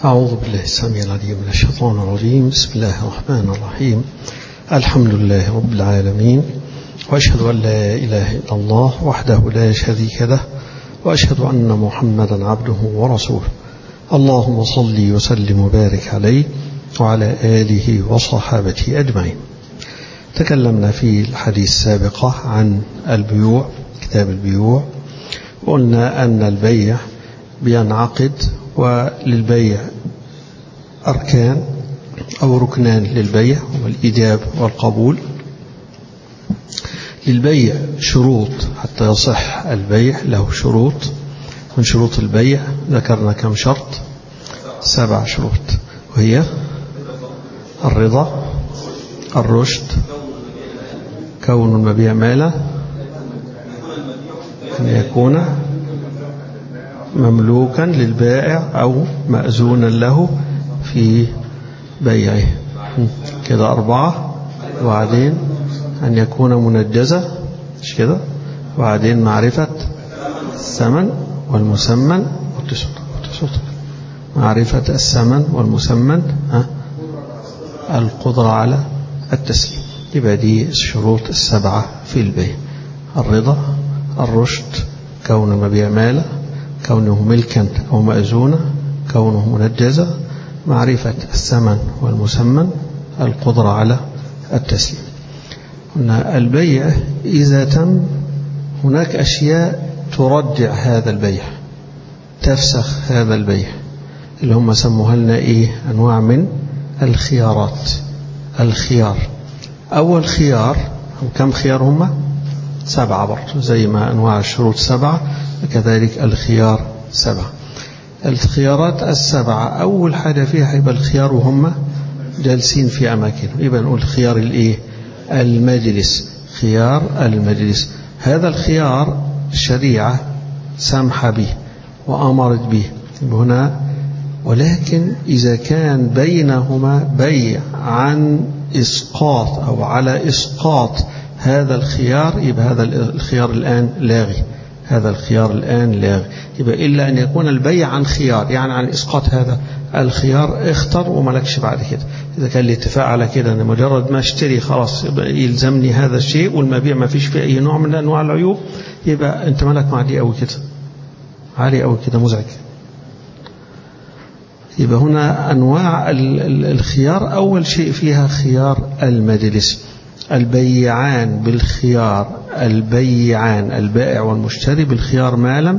أعوذ بالله السميع العليم من الشيطان الرجيم بسم الله الرحمن الرحيم الحمد لله رب العالمين وأشهد أن لا إله إلا الله وحده لا شريك له وأشهد أن محمدا عبده ورسوله اللهم صل وسلم وبارك عليه وعلى آله وصحابته أجمعين تكلمنا في الحديث السابقة عن البيوع كتاب البيوع وقلنا أن البيع بينعقد وللبيع أركان أو ركنان للبيع والإيجاب والقبول للبيع شروط حتى يصح البيع له شروط من شروط البيع ذكرنا كم شرط سبع شروط وهي الرضا الرشد كون المبيع مالا أن يكون مملوكا للبائع أو مأذونا له في بيعه كده أربعة وبعدين أن يكون منجزة مش كده وبعدين معرفة الثمن والمسمن معرفة الثمن والمسمن القدرة على التسليم يبقى دي الشروط السبعة في البيع الرضا الرشد كون مبيع مالا كونه ملكا أو مأزونا كونه منجزة معرفة الثمن والمسمن القدرة على التسليم قلنا البيع إذا تم هناك أشياء ترجع هذا البيع تفسخ هذا البيع اللي هم سموها لنا إيه أنواع من الخيارات الخيار أول خيار كم خيار هم سبعة برضو زي ما أنواع الشروط سبعة كذلك الخيار سبعة الخيارات السبعة أول حاجة فيها يبقى الخيار وهم جالسين في أماكنهم يبقى نقول خيار الإيه المجلس خيار المجلس هذا الخيار الشريعة سمح به وأمرت به هنا ولكن إذا كان بينهما بيع عن إسقاط أو على إسقاط هذا الخيار يبقى هذا الخيار الآن لاغي هذا الخيار الآن لاغي يبقى إلا أن يكون البيع عن خيار يعني عن إسقاط هذا الخيار اختر وملكش بعد كده إذا كان الاتفاق على كده أن مجرد ما اشتري خلاص يبقى يلزمني هذا الشيء والمبيع ما فيش فيه أي نوع من أنواع العيوب يبقى أنت مالك مع دي أو كده عالي أو كده مزعج يبقى هنا أنواع الخيار أول شيء فيها خيار المجلس البيعان بالخيار البيعان البائع والمشتري بالخيار ما لم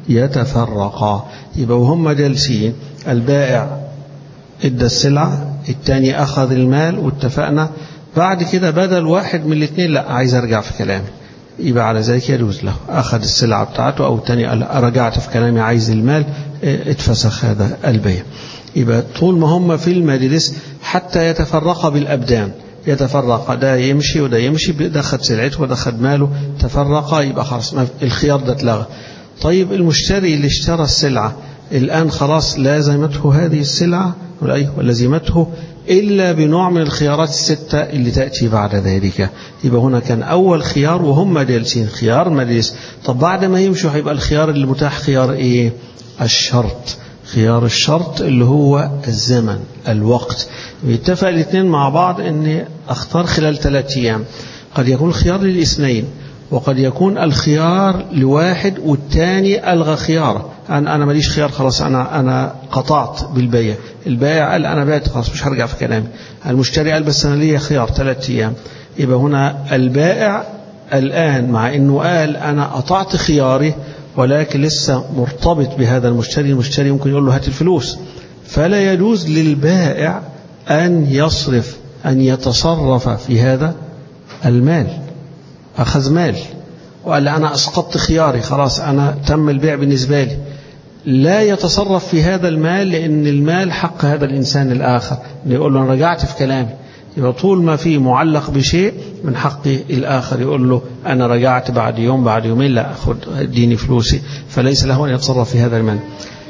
يتفرقا يبقى وهم جالسين البائع ادى السلعة الثاني أخذ المال واتفقنا بعد كده بدل واحد من الاثنين لا عايز أرجع في كلامي يبقى على ذلك يجوز له أخذ السلعة بتاعته أو الثاني رجعت في كلامي عايز المال اتفسخ هذا البيع يبقى طول ما هم في المجلس حتى يتفرق بالأبدان يتفرق ده يمشي وده يمشي ده خد سلعته وده خد ماله تفرق يبقى خلاص الخيار ده اتلغى طيب المشتري اللي اشترى السلعة الآن خلاص لازمته هذه السلعة ولزمته إلا بنوع من الخيارات الستة اللي تأتي بعد ذلك يبقى هنا كان أول خيار وهم جالسين خيار مجلس طب بعد ما يمشوا هيبقى الخيار اللي متاح خيار إيه الشرط خيار الشرط اللي هو الزمن الوقت يتفق الاثنين مع بعض ان اختار خلال ثلاثة ايام قد يكون خيار للاثنين وقد يكون الخيار لواحد والثاني الغى خياره انا انا ماليش خيار خلاص انا انا قطعت بالبيع البائع قال انا بعت خلاص مش هرجع في كلامي المشتري قال بس انا ليا خيار ثلاثة ايام يبقى هنا البائع الان مع انه قال انا قطعت خياري ولكن لسه مرتبط بهذا المشتري المشتري ممكن يقول له هات الفلوس فلا يجوز للبائع أن يصرف أن يتصرف في هذا المال أخذ مال وقال أنا أسقطت خياري خلاص أنا تم البيع بالنسبة لي لا يتصرف في هذا المال لأن المال حق هذا الإنسان الآخر يقول له أنا رجعت في كلامي يبقى طول ما في معلق بشيء من حق الآخر يقول له أنا رجعت بعد يوم بعد يومين لا أخذ اديني فلوسي فليس له أن يتصرف في هذا المال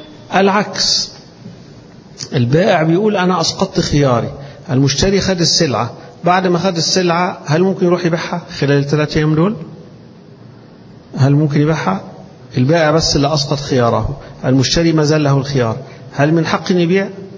العكس البائع بيقول أنا أسقطت خياري المشتري خد السلعة بعد ما خد السلعة هل ممكن يروح يبيعها خلال الثلاثة أيام دول هل ممكن يبيعها البائع بس اللي أسقط خياره المشتري ما زال له الخيار هل من حق أن يبيع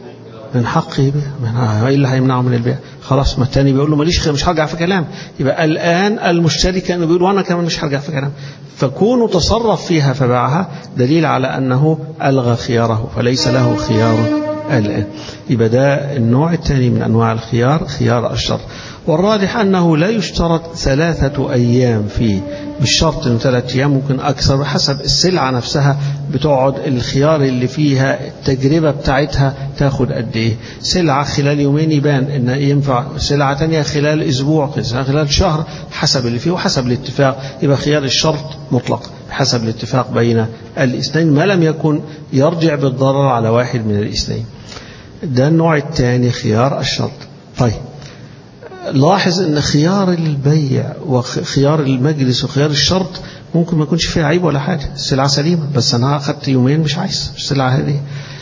من حقه يبيع ايه اللي هيمنعه من البيع خلاص ما التاني بيقول له ماليش مش هرجع في كلام يبقى الان المشتري كان بيقول وانا كمان مش هرجع في كلام فكونه تصرف فيها فباعها دليل على انه الغى خياره فليس له خيار الان يبقى ده النوع الثاني من انواع الخيار خيار الشرط والراجح أنه لا يشترط ثلاثة أيام فيه مش شرط إنه ثلاثة أيام ممكن أكثر حسب السلعة نفسها بتقعد الخيار اللي فيها التجربة بتاعتها تاخد قد إيه سلعة خلال يومين يبان إن ينفع سلعة تانية خلال أسبوع خلال شهر حسب اللي فيه وحسب الاتفاق يبقى خيار الشرط مطلق حسب الاتفاق بين الاثنين ما لم يكن يرجع بالضرر على واحد من الاثنين ده النوع الثاني خيار الشرط طيب لاحظ ان خيار البيع وخيار المجلس وخيار الشرط ممكن ما يكونش فيها عيب ولا حاجة السلعة سليمة بس أنا أخذت يومين مش عايز السلعة هذه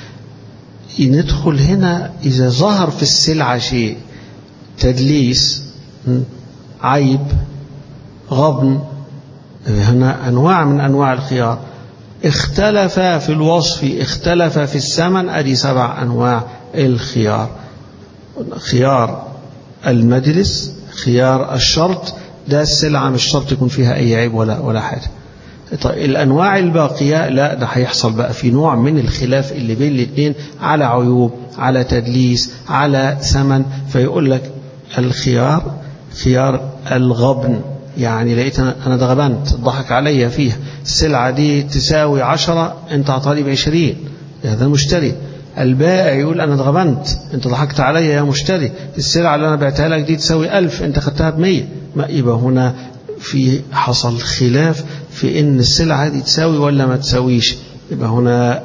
ندخل هنا إذا ظهر في السلعة شيء تدليس عيب غبن هنا أنواع من أنواع الخيار اختلف في الوصف اختلف في الثمن أدي سبع أنواع الخيار خيار المجلس خيار الشرط ده السلعة مش شرط يكون فيها أي عيب ولا ولا حاجة طيب الأنواع الباقية لا ده هيحصل بقى في نوع من الخلاف اللي بين الاثنين على عيوب على تدليس على ثمن فيقول لك الخيار خيار الغبن يعني لقيت أنا ده غبنت ضحك عليا فيها السلعة دي تساوي عشرة أنت أعطاني بعشرين هذا المشتري البائع يقول أنا اتغبنت أنت ضحكت عليا يا مشتري السلعة اللي أنا بعتها لك دي تساوي ألف أنت خدتها بمية ما يبقى هنا في حصل خلاف في إن السلعة دي تساوي ولا ما تساويش يبقى هنا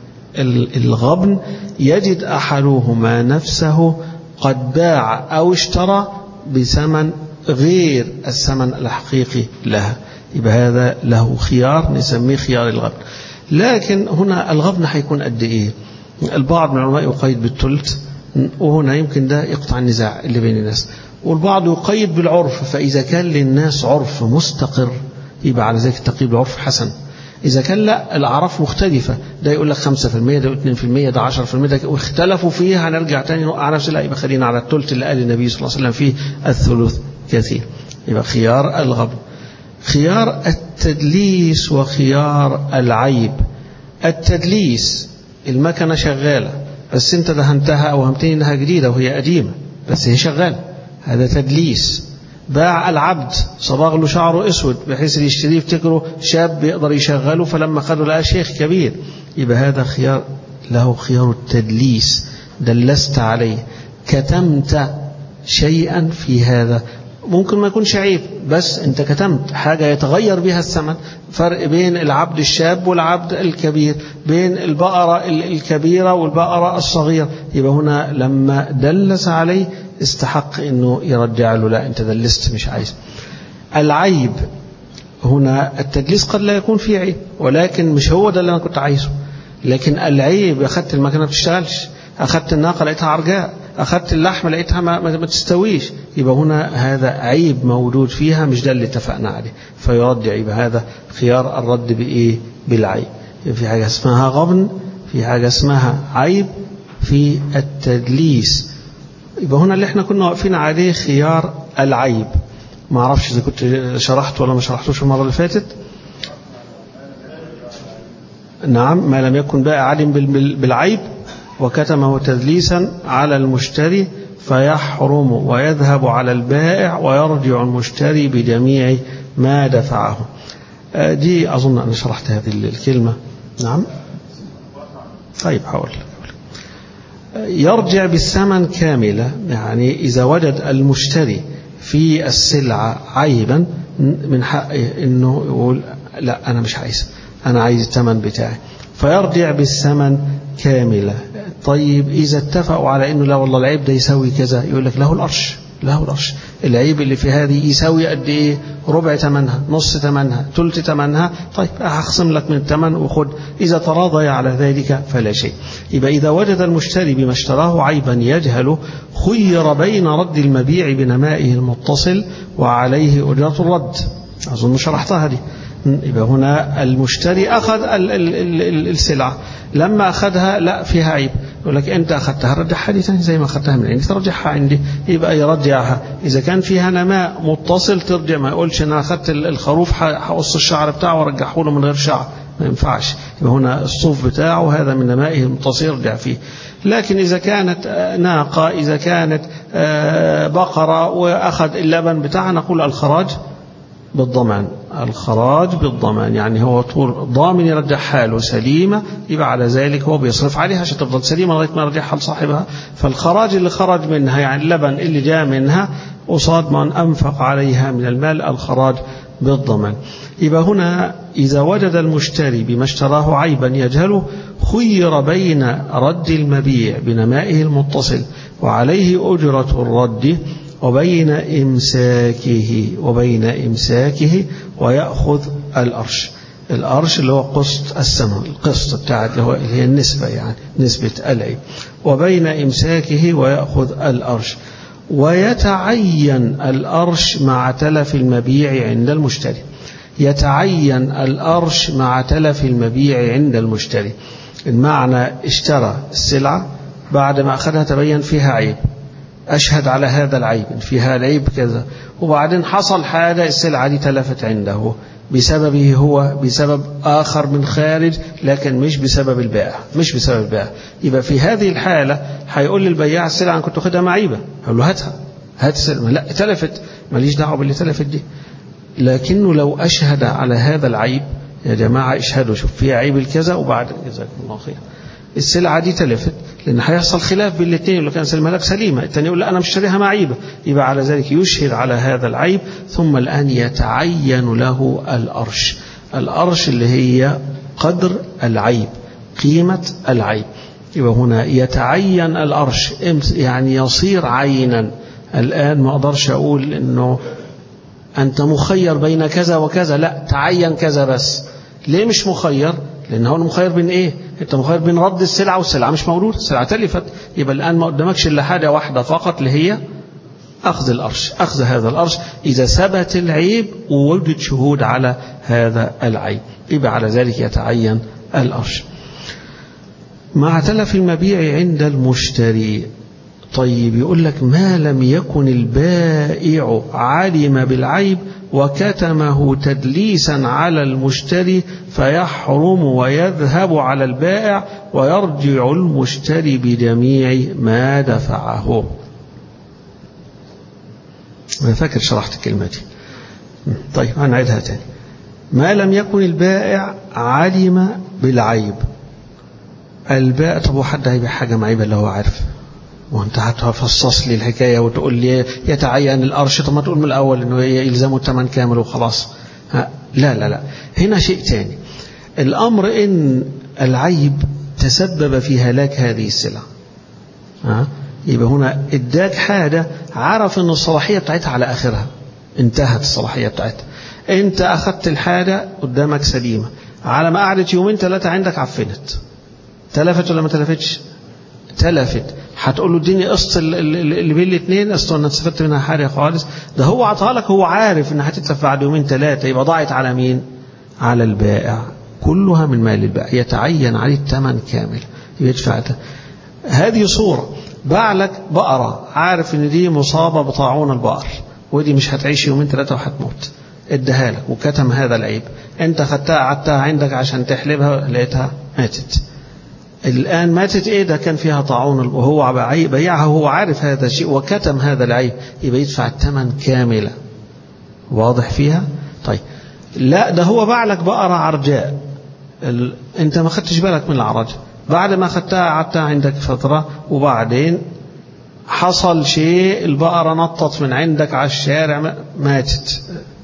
الغبن يجد أحدهما نفسه قد باع أو اشترى بثمن غير الثمن الحقيقي لها يبقى هذا له خيار نسميه خيار الغبن لكن هنا الغبن هيكون قد إيه البعض من العلماء يقيد بالثلث وهنا يمكن ده يقطع النزاع اللي بين الناس والبعض يقيد بالعرف فإذا كان للناس عرف مستقر يبقى على ذلك التقييد بالعرف حسن إذا كان لا الأعراف مختلفة ده يقول لك 5% ده يقول 2% ده 10% ده واختلفوا فيها هنرجع تاني نوقع نفس لا يبقى خلينا على الثلث اللي قال النبي صلى الله عليه وسلم فيه الثلث كثير يبقى خيار الغبن خيار التدليس وخيار العيب التدليس المكنة شغالة بس انت دهنتها او همتني انها جديدة وهي قديمة بس هي شغالة هذا تدليس باع العبد صباغ له شعره اسود بحيث اللي يشتريه يفتكره شاب يقدر يشغله فلما خده لقى شيخ كبير يبقى هذا خيار له خيار التدليس دلست عليه كتمت شيئا في هذا ممكن ما يكونش عيب بس انت كتمت حاجة يتغير بها الثمن فرق بين العبد الشاب والعبد الكبير بين البقرة الكبيرة والبقرة الصغيرة يبقى هنا لما دلس عليه استحق انه يرجع له لا انت دلست مش عايز العيب هنا التدليس قد لا يكون فيه عيب ولكن مش هو ده اللي انا كنت عايزه لكن العيب اخدت المكنه ما بتشتغلش اخدت الناقه لقيتها عرجاء أخذت اللحمة لقيتها ما, ما تستويش يبقى هنا هذا عيب موجود فيها مش ده اللي اتفقنا عليه فيرد عيب هذا خيار الرد بإيه بالعيب في حاجة اسمها غبن في حاجة اسمها عيب في التدليس يبقى هنا اللي احنا كنا واقفين عليه خيار العيب ما اعرفش اذا كنت شرحت ولا ما شرحتوش المره اللي فاتت نعم ما لم يكن بقى عالم بالعيب وكتمه تدليسا على المشتري فيحرم ويذهب على البائع ويرجع المشتري بجميع ما دفعه دي أظن أنا شرحت هذه الكلمة نعم طيب حاول يرجع بالثمن كاملة يعني إذا وجد المشتري في السلعة عيبا من حقه أنه يقول لا أنا مش عايز أنا عايز الثمن بتاعي فيرجع بالثمن كاملة طيب إذا اتفقوا على أنه لا والله العيب ده يساوي كذا يقول لك له القرش له القرش العيب اللي في هذه يساوي قد إيه ربع ثمنها نص ثمنها ثلث ثمنها طيب هخصم لك من الثمن وخد إذا تراضي على ذلك فلا شيء يبقى إذا وجد المشتري بما اشتراه عيبا يجهله خير بين رد المبيع بنمائه المتصل وعليه أجرة الرد أظن شرحتها دي يبقى هنا المشتري أخذ ال ال ال السلعة لما أخذها لا فيها عيب يقول لك أنت أخذتها رجعها لي تاني زي ما أخذتها من عندي ترجعها عندي يبقى يرجعها إذا كان فيها نماء متصل ترجع ما يقولش أنا أخذت الخروف هقص الشعر بتاعه وارجعه له من غير شعر ما ينفعش يبقى هنا الصوف بتاعه هذا من نمائه المتصل يرجع فيه لكن إذا كانت ناقة إذا كانت بقرة وأخذ اللبن بتاعها نقول الخراج بالضمان الخراج بالضمان يعني هو طول ضامن يرجع حاله سليمة يبقى على ذلك هو بيصرف عليها عشان تفضل سليمة لغاية ما يرجعها لصاحبها فالخراج اللي خرج منها يعني اللبن اللي جاء منها قصاد من أنفق عليها من المال الخراج بالضمان يبقى هنا إذا وجد المشتري بما اشتراه عيبا يجهله خير بين رد المبيع بنمائه المتصل وعليه أجرة الرد وبين إمساكه وبين إمساكه ويأخذ الأرش الأرش اللي هو قسط الثمن القسط بتاعت اللي هو اللي هي النسبة يعني نسبة العيب وبين إمساكه ويأخذ الأرش ويتعين الأرش مع تلف المبيع عند المشتري يتعين الأرش مع تلف المبيع عند المشتري المعنى اشترى السلعة بعد ما أخذها تبين فيها عيب أشهد على هذا العيب فيها العيب كذا وبعدين حصل حاجة السلعة دي تلفت عنده بسببه هو بسبب آخر من خارج لكن مش بسبب البائع مش بسبب البائع يبقى في هذه الحالة هيقول للبياع السلعة أنا كنت واخدها معيبة يقول له هاتها هات السلعة لا تلفت ماليش دعوة باللي تلفت دي لكنه لو أشهد على هذا العيب يا جماعة اشهدوا شوف فيها عيب الكذا وبعد جزاكم الله خير السلعة دي تلفت لأن هيحصل خلاف بين الاثنين يقول لك أنا سلمها لك سليمة الثاني يقول لا أنا مشتريها معيبة يبقى على ذلك يشهد على هذا العيب ثم الآن يتعين له الأرش الأرش اللي هي قدر العيب قيمة العيب يبقى هنا يتعين الأرش يعني يصير عينا الآن ما أقدرش أقول أنه أنت مخير بين كذا وكذا لا تعين كذا بس ليه مش مخير لأن هو مخير بين إيه أنت مخير بين رد السلعة والسلعة مش موجودة السلعة تلفت يبقى الآن ما قدامكش إلا حاجة واحدة فقط اللي هي أخذ الأرش أخذ هذا الأرش إذا ثبت العيب ووجد شهود على هذا العيب يبقى على ذلك يتعين الأرش مع تلف المبيع عند المشتري طيب يقول لك ما لم يكن البائع علم بالعيب وكتمه تدليسا على المشتري فيحرم ويذهب على البائع ويرجع المشتري بجميع ما دفعه أنا فاكر شرحت الكلمة دي طيب هنعيدها تاني ما لم يكن البائع علم بالعيب البائع طب وحد هيبيع حاجة معيبة اللي هو عارف وانت هتفصص لي الحكاية وتقول لي يتعين الأرش طب ما تقول من الأول انه يلزمه الثمن كامل وخلاص لا لا لا هنا شيء تاني الأمر إن العيب تسبب في هلاك هذه السلعة ها يبقى هنا اداك حاجة عرف ان الصلاحية بتاعتها على آخرها انتهت الصلاحية بتاعتها انت أخذت الحاجة قدامك سليمة على ما قعدت يومين ثلاثة عندك عفنت تلفت ولا ما تلفتش تلفت هتقول له اديني قسط اللي بين الاثنين قسط انا استفدت منها حاجه خالص ده هو عطاها لك هو عارف انها هتتلف بعد يومين ثلاثه يبقى ضاعت على مين؟ على البائع كلها من مال البائع يتعين عليه الثمن كامل يدفع هذه صوره باع لك بقره عارف ان دي مصابه بطاعون البقر ودي مش هتعيش يومين ثلاثه وهتموت اداها لك وكتم هذا العيب انت خدتها قعدتها عندك عشان تحلبها لقيتها ماتت الآن ماتت إيه ده كان فيها طاعون وهو بيعها وهو عارف هذا الشيء وكتم هذا العيب يبقى يدفع الثمن كاملا واضح فيها طيب لا ده هو باع لك بقرة عرجاء ال... انت ما خدتش بالك من العرج بعد ما خدتها قعدتها عندك فترة وبعدين حصل شيء البقرة نطت من عندك على الشارع ماتت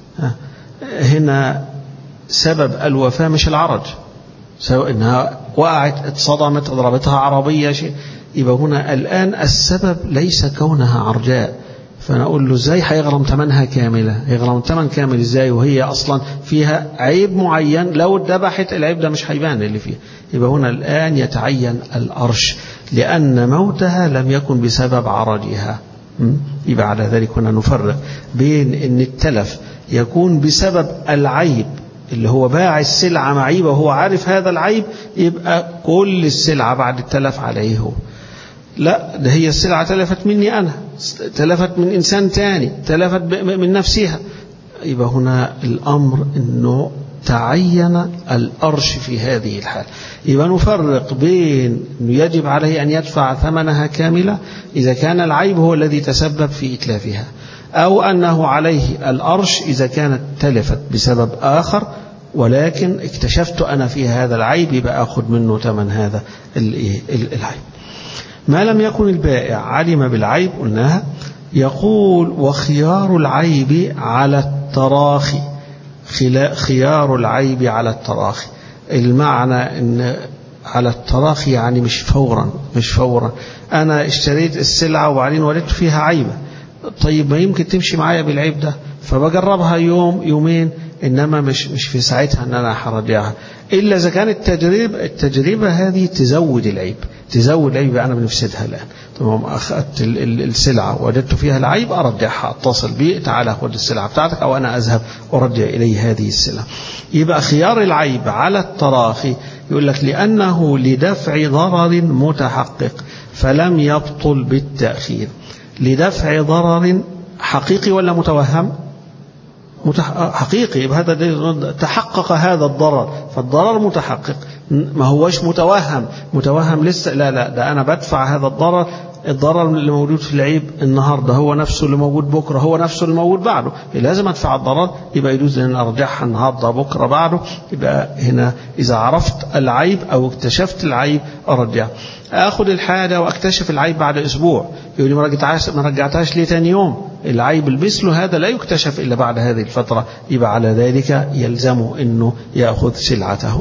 هنا سبب الوفاة مش العرج سواء انها وقعت اتصدمت ضربتها عربية شيء يبقى هنا الآن السبب ليس كونها عرجاء فأنا أقول له إزاي هيغرم ثمنها كاملة هيغرم ثمن كامل إزاي وهي أصلا فيها عيب معين لو اتذبحت العيب ده مش هيبان اللي فيها يبقى هنا الآن يتعين الأرش لأن موتها لم يكن بسبب عرجها يبقى على ذلك هنا نفرق بين أن التلف يكون بسبب العيب اللي هو باع السلعة معيبة وهو عارف هذا العيب يبقى كل السلعة بعد التلف عليه هو لا ده هي السلعة تلفت مني أنا تلفت من إنسان تاني تلفت من نفسها يبقى هنا الأمر أنه تعين الأرش في هذه الحال يبقى نفرق بين أنه يجب عليه أن يدفع ثمنها كاملة إذا كان العيب هو الذي تسبب في إتلافها أو أنه عليه الأرش إذا كانت تلفت بسبب آخر ولكن اكتشفت أنا في هذا العيب يبقى أخذ منه ثمن هذا العيب ما لم يكن البائع علم بالعيب قلناها يقول وخيار العيب على التراخي خيار العيب على التراخي المعنى ان على التراخي يعني مش فورا مش فورا انا اشتريت السلعه وبعدين وجدت فيها عيبه طيب ما يمكن تمشي معايا بالعيب ده فبجربها يوم يومين انما مش مش في ساعتها ان انا هرجعها الا اذا كانت التجربه التجربه هذه تزود العيب تزود العيب انا بنفسدها الان تمام اخذت السلعه وجدت فيها العيب ارجعها اتصل بي تعالى خذ السلعه بتاعتك او انا اذهب ارجع اليه هذه السلعه يبقى خيار العيب على التراخي يقول لك لانه لدفع ضرر متحقق فلم يبطل بالتاخير لدفع ضرر حقيقي ولا متوهم حقيقي هذا تحقق هذا الضرر فالضرر متحقق ما هوش متوهم متوهم لسه لا لا ده أنا بدفع هذا الضرر الضرر اللي موجود في العيب النهارده هو نفسه اللي موجود بكره هو نفسه اللي موجود بعده لازم ادفع الضرر يبقى يجوز ان ارجعها النهارده بكره بعده يبقى هنا اذا عرفت العيب او اكتشفت العيب ارجع اخذ الحاجه واكتشف العيب بعد اسبوع يقول لي ما رجعتهاش ما رجعتهاش ليه ثاني يوم العيب المثل هذا لا يكتشف الا بعد هذه الفتره يبقى على ذلك يلزمه انه ياخذ سلعته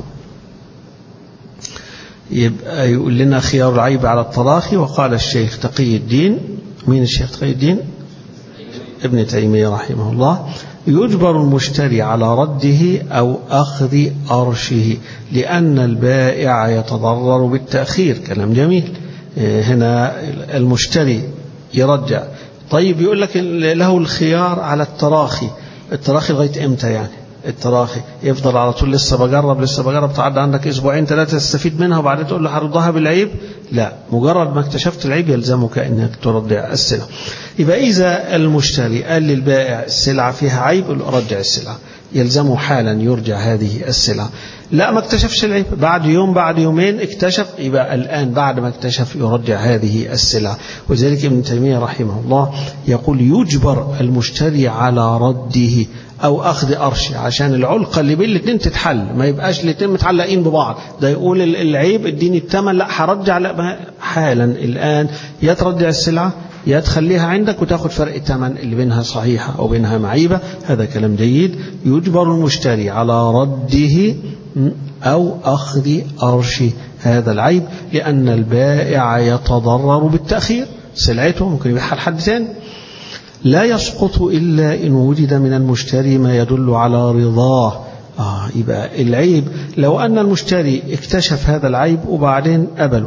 يبقى يقول لنا خيار العيب على التراخي وقال الشيخ تقي الدين مين الشيخ تقي الدين ابن تيمية رحمه الله يجبر المشتري على رده أو أخذ أرشه لأن البائع يتضرر بالتأخير كلام جميل هنا المشتري يرجع طيب يقول لك له الخيار على التراخي التراخي لغاية امتى يعني التراخي يفضل على طول لسه بجرب لسه بجرب تعدى عندك اسبوعين ثلاثه تستفيد منها وبعدين تقول له هردها بالعيب لا مجرد ما اكتشفت العيب يلزمك انك ترجع السلعه يبقى اذا المشتري قال للبائع السلعه فيها عيب يقول له رجع السلعه يلزمه حالا يرجع هذه السلعه لا ما اكتشفش العيب بعد يوم بعد يومين اكتشف يبقى الآن بعد ما اكتشف يرجع هذه السلعة وذلك ابن تيمية رحمه الله يقول يجبر المشتري على رده أو أخذ أرش عشان العلقة اللي بين الاثنين تتحل ما يبقاش الاثنين متعلقين ببعض ده يقول العيب اديني الثمن لا هرجع لا حالا الآن يا ترجع السلعة يا تخليها عندك وتاخد فرق الثمن اللي بينها صحيحة أو بينها معيبة هذا كلام جيد يجبر المشتري على رده أو أخذ أرش هذا العيب لأن البائع يتضرر بالتأخير سلعته ممكن يبيعها لحد ثاني لا يسقط إلا إن وجد من المشتري ما يدل على رضاه آه يبقى العيب لو أن المشتري اكتشف هذا العيب وبعدين قبله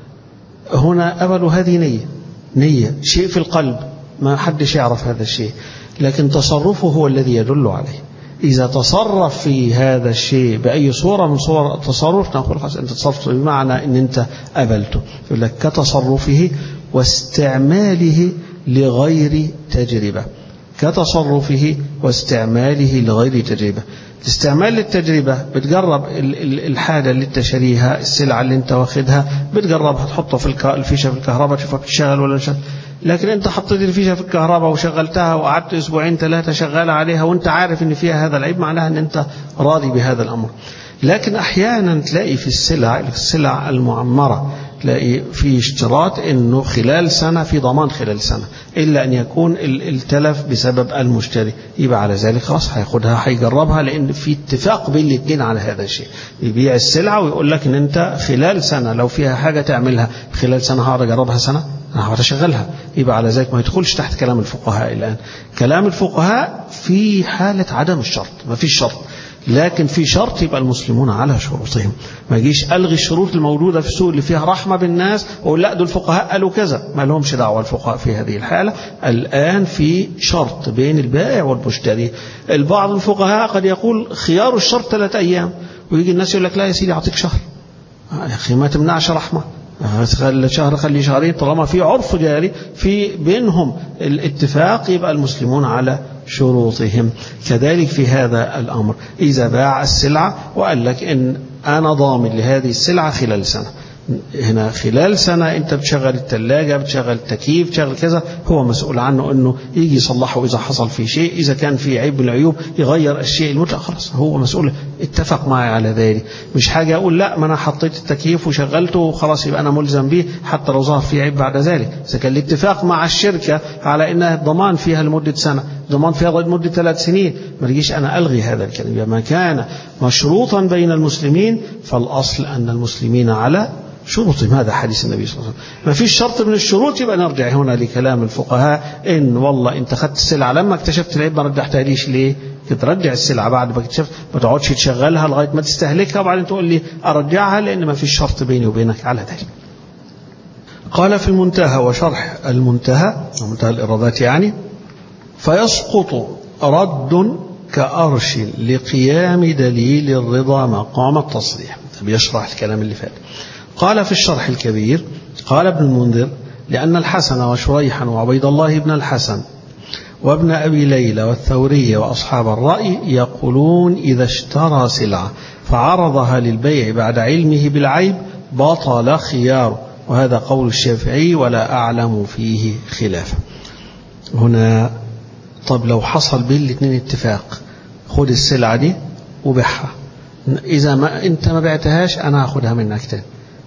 هنا قبله هذه نية نية شيء في القلب ما حدش يعرف هذا الشيء لكن تصرفه هو الذي يدل عليه إذا تصرف في هذا الشيء بأي صورة من صور التصرف نقول خلاص أنت تصرفت بمعنى أن أنت قبلته يقول لك كتصرفه واستعماله لغير تجربة كتصرفه واستعماله لغير تجربة استعمال للتجربة بتجرب الحاجة اللي انت شاريها السلعة اللي انت واخدها بتجربها تحطها في الفيشة في الكهرباء تشوفها بتشتغل ولا مش لكن انت حطيت الفيشه في الكهرباء وشغلتها وقعدت اسبوعين ثلاثه شغال عليها وانت عارف ان فيها هذا العيب معناها ان انت راضي بهذا الامر لكن احيانا تلاقي في السلع السلع المعمره تلاقي في اشتراط انه خلال سنه في ضمان خلال سنه الا ان يكون التلف بسبب المشتري يبقى على ذلك خلاص هياخدها هيجربها لان في اتفاق بين الاثنين على هذا الشيء يبيع السلعه ويقول لك ان انت خلال سنه لو فيها حاجه تعملها خلال سنه هقعد اجربها سنه انا هقعد اشغلها يبقى على ذلك ما يدخلش تحت كلام الفقهاء الان كلام الفقهاء في حاله عدم الشرط ما فيش شرط لكن في شرط يبقى المسلمون على شروطهم ما يجيش ألغي الشروط الموجودة في السوق اللي فيها رحمة بالناس وأقول لا دول الفقهاء قالوا كذا ما لهمش دعوة الفقهاء في هذه الحالة الآن في شرط بين البائع والمشتري البعض الفقهاء قد يقول خيار الشرط ثلاثة أيام ويجي الناس يقول لك لا يا سيدي أعطيك شهر يا أخي ما تمنعش رحمة خلي شهر خلي شهرين طالما في عرف جاري في بينهم الاتفاق يبقى المسلمون على شروطهم كذلك في هذا الأمر إذا باع السلعة وقال لك إن أنا ضامن لهذه السلعة خلال سنة هنا خلال سنة أنت بتشغل الثلاجة بتشغل التكييف بتشغل كذا هو مسؤول عنه أنه يجي يصلحه إذا حصل فيه شيء إذا كان في عيب من العيوب يغير الشيء المطلق خلاص هو مسؤول اتفق معي على ذلك مش حاجة أقول لا ما أنا حطيت التكييف وشغلته وخلاص يبقى أنا ملزم به حتى لو ظهر فيه عيب بعد ذلك إذا كان الاتفاق مع الشركة على أنها الضمان فيها لمدة سنة ضمان فيها لمدة ثلاث سنين ما تجيش أنا ألغي هذا الكلام ما كان مشروطا بين المسلمين فالأصل أن المسلمين على شروط هذا حديث النبي صلى الله عليه وسلم ما فيش شرط من الشروط يبقى نرجع هنا لكلام الفقهاء إن والله أنت خدت السلعة لما اكتشفت العيب ما رجعتها ليش ليه ترجع السلعة بعد ما اكتشفت ما تقعدش تشغلها لغاية ما تستهلكها وبعدين تقول لي أرجعها لأن ما فيش شرط بيني وبينك على ذلك قال في المنتهى وشرح المنتهى منتهى الإرادات يعني فيسقط رد كأرش لقيام دليل الرضا مقام التصريح بيشرح الكلام اللي فات قال في الشرح الكبير قال ابن المنذر لأن الحسن وشريحا وعبيد الله بن الحسن وابن أبي ليلى والثوري وأصحاب الرأي يقولون إذا اشترى سلعة فعرضها للبيع بعد علمه بالعيب بطل خياره وهذا قول الشافعي ولا أعلم فيه خلافا هنا طب لو حصل بين الاثنين اتفاق خد السلعة دي وبيعها إذا ما أنت ما بعتهاش أنا هاخدها منك تاني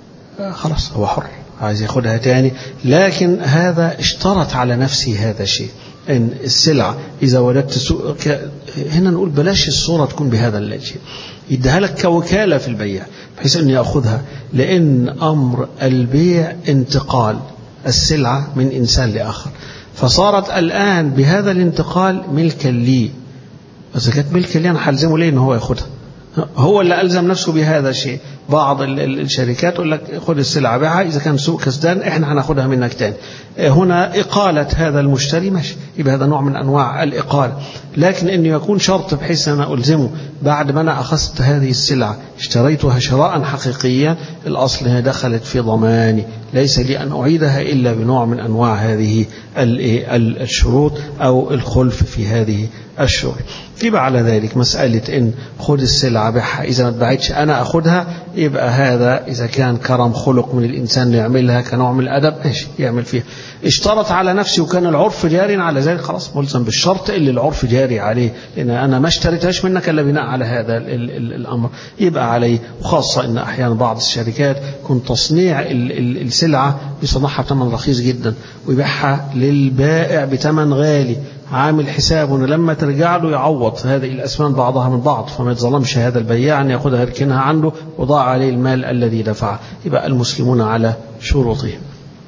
خلاص هو حر عايز ياخدها تاني لكن هذا اشترط على نفسه هذا الشيء ان السلعة اذا وجدت سوء هنا نقول بلاش الصورة تكون بهذا الشيء يديها لك كوكالة في البيع بحيث اني ياخذها لان امر البيع انتقال السلعة من انسان لاخر فصارت الان بهذا الانتقال ملكا لي اذا كانت ملكا لي انا هلزمه ليه ان هو ياخدها هو اللي ألزم نفسه بهذا الشيء بعض الشركات يقول لك خد السلعة بيعها إذا كان سوق كسدان إحنا هناخدها منك تاني هنا إقالة هذا المشتري ماشي يبقى هذا نوع من أنواع الإقالة لكن أنه يكون شرط بحيث أنا ألزمه بعد ما أنا أخذت هذه السلعة اشتريتها شراء حقيقيا الأصل هي دخلت في ضماني ليس لي أن أعيدها إلا بنوع من أنواع هذه الشروط أو الخلف في هذه الشروط يبقى على ذلك مسألة إن خد السلعة بيعها إذا ما اتباعتش أنا أخدها يبقى هذا إذا كان كرم خلق من الإنسان يعملها كنوع من الأدب ماشي يعمل فيها اشترط على نفسه وكان العرف جاري على ذلك خلاص ملزم بالشرط اللي العرف جاري عليه لأن أنا ما اشتريتهاش منك إلا بناء على هذا ال ال الأمر يبقى عليه وخاصة إن أحيانا بعض الشركات كن تصنيع ال ال السلعة بيصنعها بثمن رخيص جدا ويبيعها للبائع بثمن غالي عامل حسابه انه لما ترجع له يعوض هذه الاسمان بعضها من بعض فما يتظلمش هذا البياع ان ياخذها يركنها عنده وضاع عليه المال الذي دفعه يبقى المسلمون على شروطهم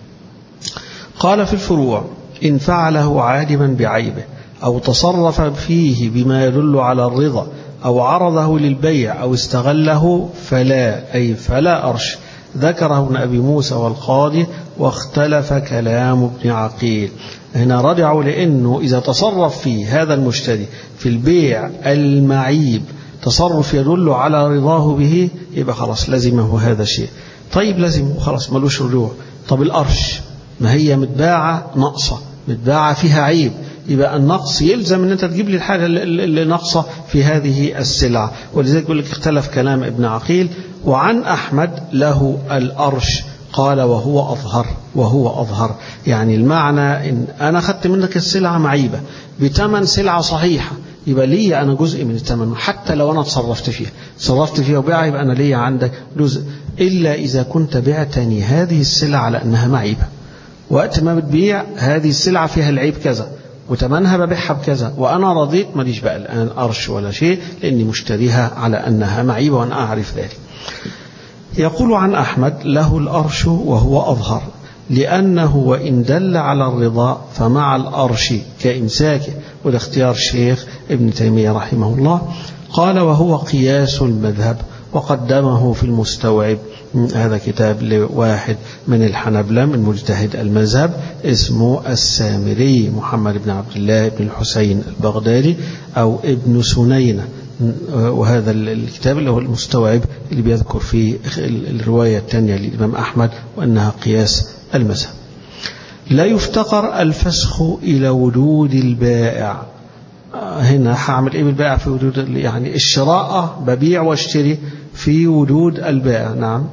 قال في الفروع ان فعله عالما بعيبه او تصرف فيه بما يدل على الرضا او عرضه للبيع او استغله فلا اي فلا ارش ذكره ابن أبي موسى والقاضي واختلف كلام ابن عقيل هنا رجعوا لأنه إذا تصرف فيه هذا المشتري في البيع المعيب تصرف يدل على رضاه به يبقى خلاص لزمه هذا الشيء طيب لازم خلاص ملوش رجوع طب الأرش ما هي متباعة ناقصة متباعة فيها عيب يبقى النقص يلزم ان انت تجيب لي الحاجه اللي ناقصه في هذه السلعه ولذلك يقول لك اختلف كلام ابن عقيل وعن احمد له الارش قال وهو اظهر وهو اظهر يعني المعنى ان انا اخذت منك السلعه معيبه بثمن سلعه صحيحه يبقى لي انا جزء من الثمن حتى لو انا تصرفت فيها تصرفت فيها وبيعها يبقى انا لي عندك جزء الا اذا كنت بعتني هذه السلعه على انها معيبه وقت ما بتبيع هذه السلعه فيها العيب كذا وتمنها ببيعها بكذا وأنا رضيت ماليش بقى الآن أرش ولا شيء لأني مشتريها على أنها معيبة وأنا أعرف ذلك يقول عن أحمد له الأرش وهو أظهر لأنه وإن دل على الرضا فمع الأرش كإمساكه وده اختيار الشيخ ابن تيمية رحمه الله قال وهو قياس المذهب وقدمه في المستوعب هذا كتاب لواحد من الحنبلة من مجتهد المذهب اسمه السامري محمد بن عبد الله بن الحسين البغدادي أو ابن سنينة وهذا الكتاب اللي هو المستوعب اللي بيذكر فيه الرواية الثانية للإمام أحمد وأنها قياس المذهب لا يفتقر الفسخ إلى وجود البائع هنا هعمل ايه بالبائع في وجود يعني الشراء ببيع واشتري في وجود البائع نعم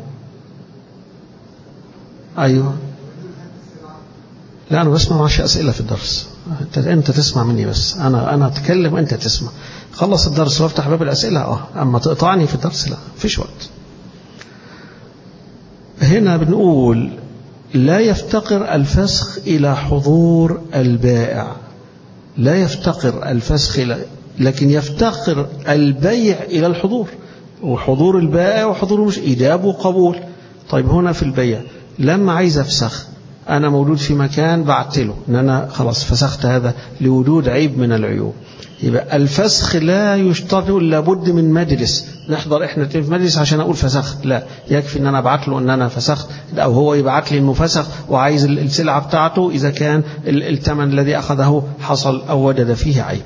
ايوه لا انا بسمع معش اسئله في الدرس انت انت تسمع مني بس انا انا اتكلم وانت تسمع خلص الدرس وافتح باب الاسئله اه اما تقطعني في الدرس لا فيش وقت هنا بنقول لا يفتقر الفسخ الى حضور البائع لا يفتقر الفسخ إلى لكن يفتقر البيع إلى الحضور وحضور البائع وحضور مش إيجاب وقبول طيب هنا في البيع لما عايز أفسخ أنا موجود في مكان بعت له إن أنا خلاص فسخت هذا لوجود عيب من العيوب يبقى الفسخ لا يشترط لابد من مجلس نحضر احنا في مجلس عشان اقول فسخت لا يكفي ان انا ابعت له ان انا فسخت او هو يبعت لي انه فسخ وعايز السلعه بتاعته اذا كان الثمن الذي اخذه حصل او وجد فيه عيب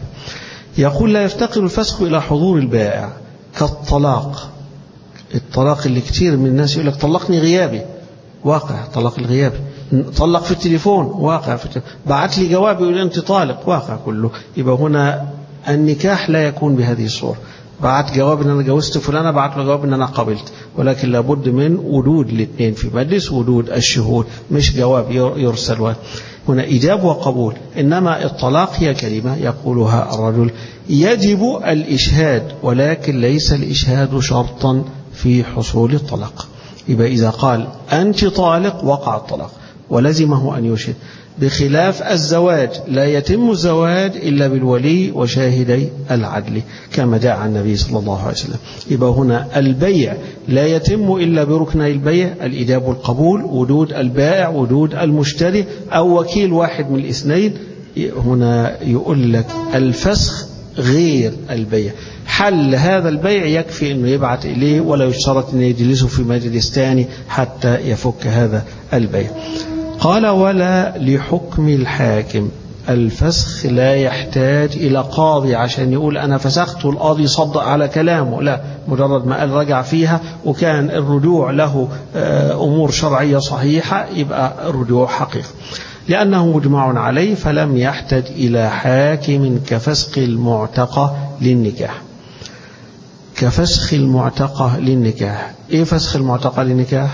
يقول لا يفتقر الفسخ الى حضور البائع كالطلاق الطلاق اللي كتير من الناس يقول لك طلقني غيابي واقع طلاق الغيابي طلق في التليفون واقع في التليفون بعت لي جواب يقول انت طالق واقع كله يبقى هنا النكاح لا يكون بهذه الصورة بعت جواب ان انا جوزت فلانة بعت له جواب ان انا قبلت ولكن لابد من وجود الاثنين في مجلس وجود الشهود مش جواب يرسل هنا إجاب وقبول إنما الطلاق هي كلمة يقولها الرجل يجب الإشهاد ولكن ليس الإشهاد شرطا في حصول الطلاق يبقى إذا قال أنت طالق وقع الطلاق ولزمه أن يشهد بخلاف الزواج لا يتم الزواج إلا بالولي وشاهدي العدل كما جاء عن النبي صلى الله عليه وسلم يبقى هنا البيع لا يتم إلا بركني البيع الإجاب والقبول وجود البائع وجود المشتري أو وكيل واحد من الاثنين هنا يقول لك الفسخ غير البيع حل هذا البيع يكفي انه يبعت اليه ولا يشترط انه يجلسه في مجلس ثاني حتى يفك هذا البيع قال ولا لحكم الحاكم الفسخ لا يحتاج إلى قاضي عشان يقول أنا فسخت والقاضي صدق على كلامه لا مجرد ما قال رجع فيها وكان الرجوع له أمور شرعية صحيحة يبقى الرجوع حقيقي لأنه مجمع عليه فلم يحتج إلى حاكم كفسخ المعتقى للنكاح كفسخ المعتقى للنكاح إيه فسخ المعتقى للنكاح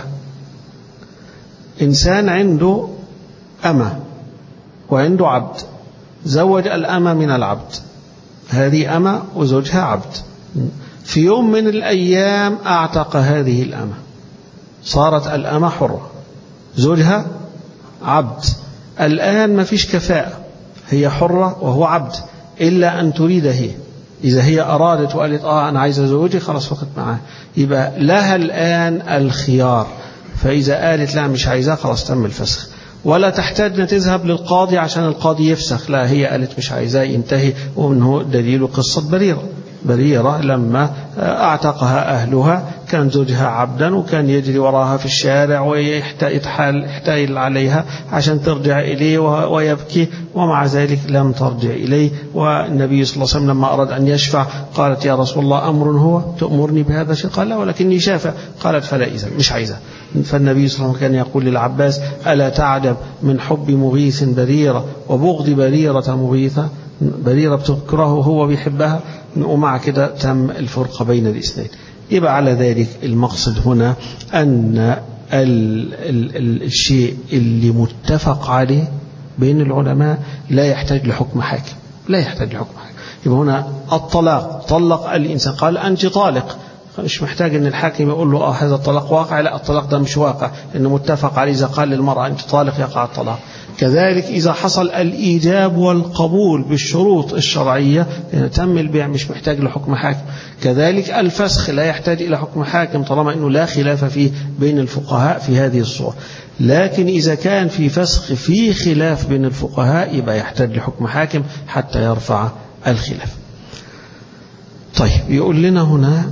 إنسان عنده أمة وعنده عبد زوج الأمة من العبد هذه أمة وزوجها عبد في يوم من الأيام أعتق هذه الأمة صارت الأمة حرة زوجها عبد الآن ما فيش كفاءة هي حرة وهو عبد إلا أن تريد هي إذا هي أرادت وقالت آه أنا عايزة زوجي خلاص فقط معاه يبقى لها الآن الخيار فإذا قالت لا مش عايزاه خلاص تم الفسخ ولا تحتاج أن تذهب للقاضي عشان القاضي يفسخ لا هي قالت مش عايزاه ينتهي ومنه دليل قصة بريرة بريرة لما أعتقها أهلها كان زوجها عبدا وكان يجري وراها في الشارع ويحتايل عليها عشان ترجع إليه ويبكي ومع ذلك لم ترجع إليه والنبي صلى الله عليه وسلم لما أراد أن يشفع قالت يا رسول الله أمر هو تأمرني بهذا الشيء قال لا ولكني شافع قالت فلا إذن مش عايزة فالنبي صلى الله عليه وسلم كان يقول للعباس ألا تعجب من حب مغيث بريرة وبغض بريرة مغيثة بريرة بتكرهه هو بيحبها ومع كده تم الفرقة بين الاثنين يبقى على ذلك المقصد هنا أن ال ال ال الشيء اللي متفق عليه بين العلماء لا يحتاج لحكم حاكم لا يحتاج لحكم حاكم يبقى هنا الطلاق طلق الإنسان قال أنت طالق مش محتاج ان الحاكم يقول له اه هذا الطلاق واقع لا الطلاق ده مش واقع انه متفق عليه اذا قال للمراه انت طالق يقع الطلاق كذلك إذا حصل الإيجاب والقبول بالشروط الشرعية يعني تم البيع مش محتاج لحكم حاكم كذلك الفسخ لا يحتاج إلى حكم حاكم طالما أنه لا خلاف فيه بين الفقهاء في هذه الصورة لكن إذا كان في فسخ في خلاف بين الفقهاء يبقى يحتاج لحكم حاكم حتى يرفع الخلاف طيب يقول لنا هنا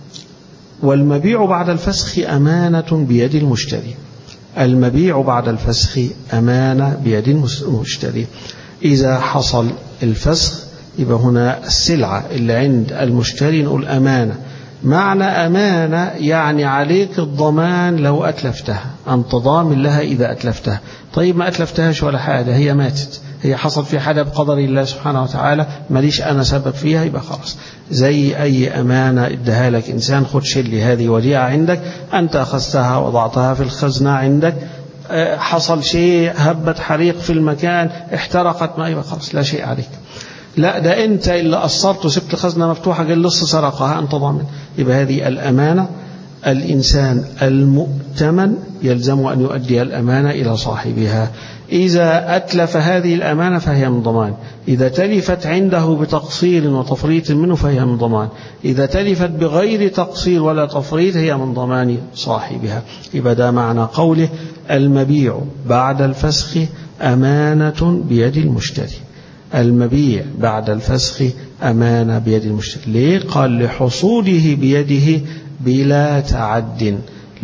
والمبيع بعد الفسخ أمانة بيد المشتري المبيع بعد الفسخ أمانة بيد المشتري إذا حصل الفسخ يبقى هنا السلعة اللي عند المشتري نقول أمانة معنى أمانة يعني عليك الضمان لو أتلفتها أنت ضامن لها إذا أتلفتها طيب ما أتلفتهاش ولا حاجة هي ماتت هي حصل في حاجة بقدر الله سبحانه وتعالى ماليش أنا سبب فيها يبقى خلاص زي أي أمانة ادها لك إنسان خد شيل هذه وديعة عندك أنت أخذتها وضعتها في الخزنة عندك حصل شيء هبت حريق في المكان احترقت ما يبقى خلاص لا شيء عليك لا ده أنت اللي قصرت وسبت الخزنة مفتوحة قال لص سرقها أنت ضامن يبقى هذه الأمانة الإنسان المؤتمن يلزم أن يؤدي الأمانة إلى صاحبها إذا أتلف هذه الأمانة فهي من ضمان إذا تلفت عنده بتقصير وتفريط منه فهي من ضمان إذا تلفت بغير تقصير ولا تفريط هي من ضمان صاحبها يبقى ده معنى قوله المبيع بعد الفسخ أمانة بيد المشتري المبيع بعد الفسخ أمانة بيد المشتري ليه؟ قال لحصوله بيده بلا تعد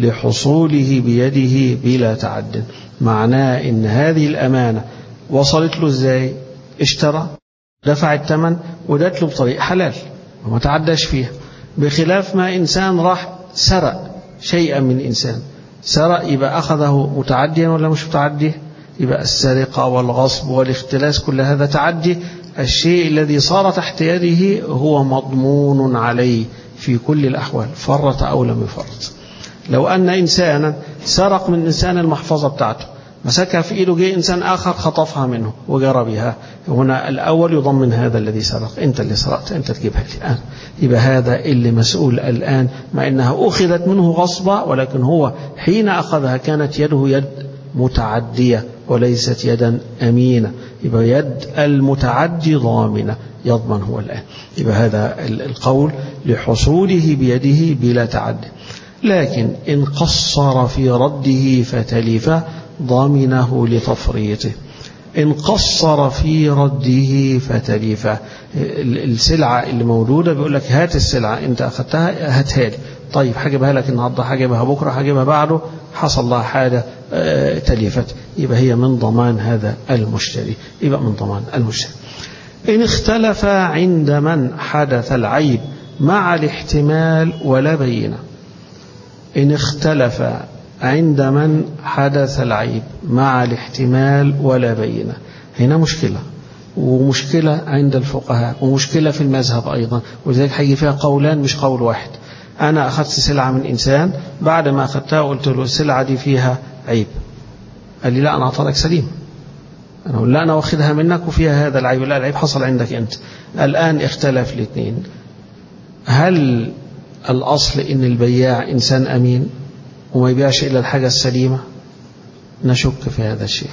لحصوله بيده بلا تعد معناه ان هذه الامانه وصلت له ازاي اشترى دفع الثمن ودت له بطريق حلال وما تعداش فيها بخلاف ما انسان راح سرق شيئا من انسان سرق يبقى اخذه متعديا ولا مش متعدي يبقى السرقه والغصب والاختلاس كل هذا تعدي الشيء الذي صار تحت يده هو مضمون عليه في كل الأحوال فرط أو لم يفرط لو أن إنسانا سرق من إنسان المحفظة بتاعته مسكها في إيده جه إنسان آخر خطفها منه وجرى بها هنا الأول يضمن هذا الذي سرق أنت اللي سرقت أنت تجيبها لي الآن يبقى هذا اللي مسؤول الآن مع أنها أخذت منه غصبا ولكن هو حين أخذها كانت يده يد متعدية وليست يدا أمينة يبقى يد المتعدي ضامنة يضمن هو الآن يبقى هذا القول لحصوله بيده بلا تعدي لكن إن قصر في رده فتلف ضمنه لتفريطه إن قصر في رده فتلف السلعة اللي موجودة بيقول لك هات السلعة أنت أخذتها هاتها لي طيب هجيبها لك النهارده هجيبها بكرة هجيبها بعده حصل لها حاجة تلفت يبقى هي من ضمان هذا المشتري يبقى من ضمان المشتري إن اختلف عند من حدث العيب مع الاحتمال ولا بينة إن اختلف عند من حدث العيب مع الاحتمال ولا بينة هنا مشكلة ومشكلة عند الفقهاء ومشكلة في المذهب أيضا ولذلك هيجي فيها قولان مش قول واحد أنا أخذت سلعة من إنسان بعد ما أخذتها قلت له السلعة دي فيها عيب قال لي لا أنا أعطيك سليم أنا أقول لا أنا واخدها منك وفيها هذا العيب لا العيب حصل عندك أنت الآن اختلف الاثنين هل الأصل إن البياع إنسان أمين وما يبيعش إلا الحاجة السليمة نشك في هذا الشيء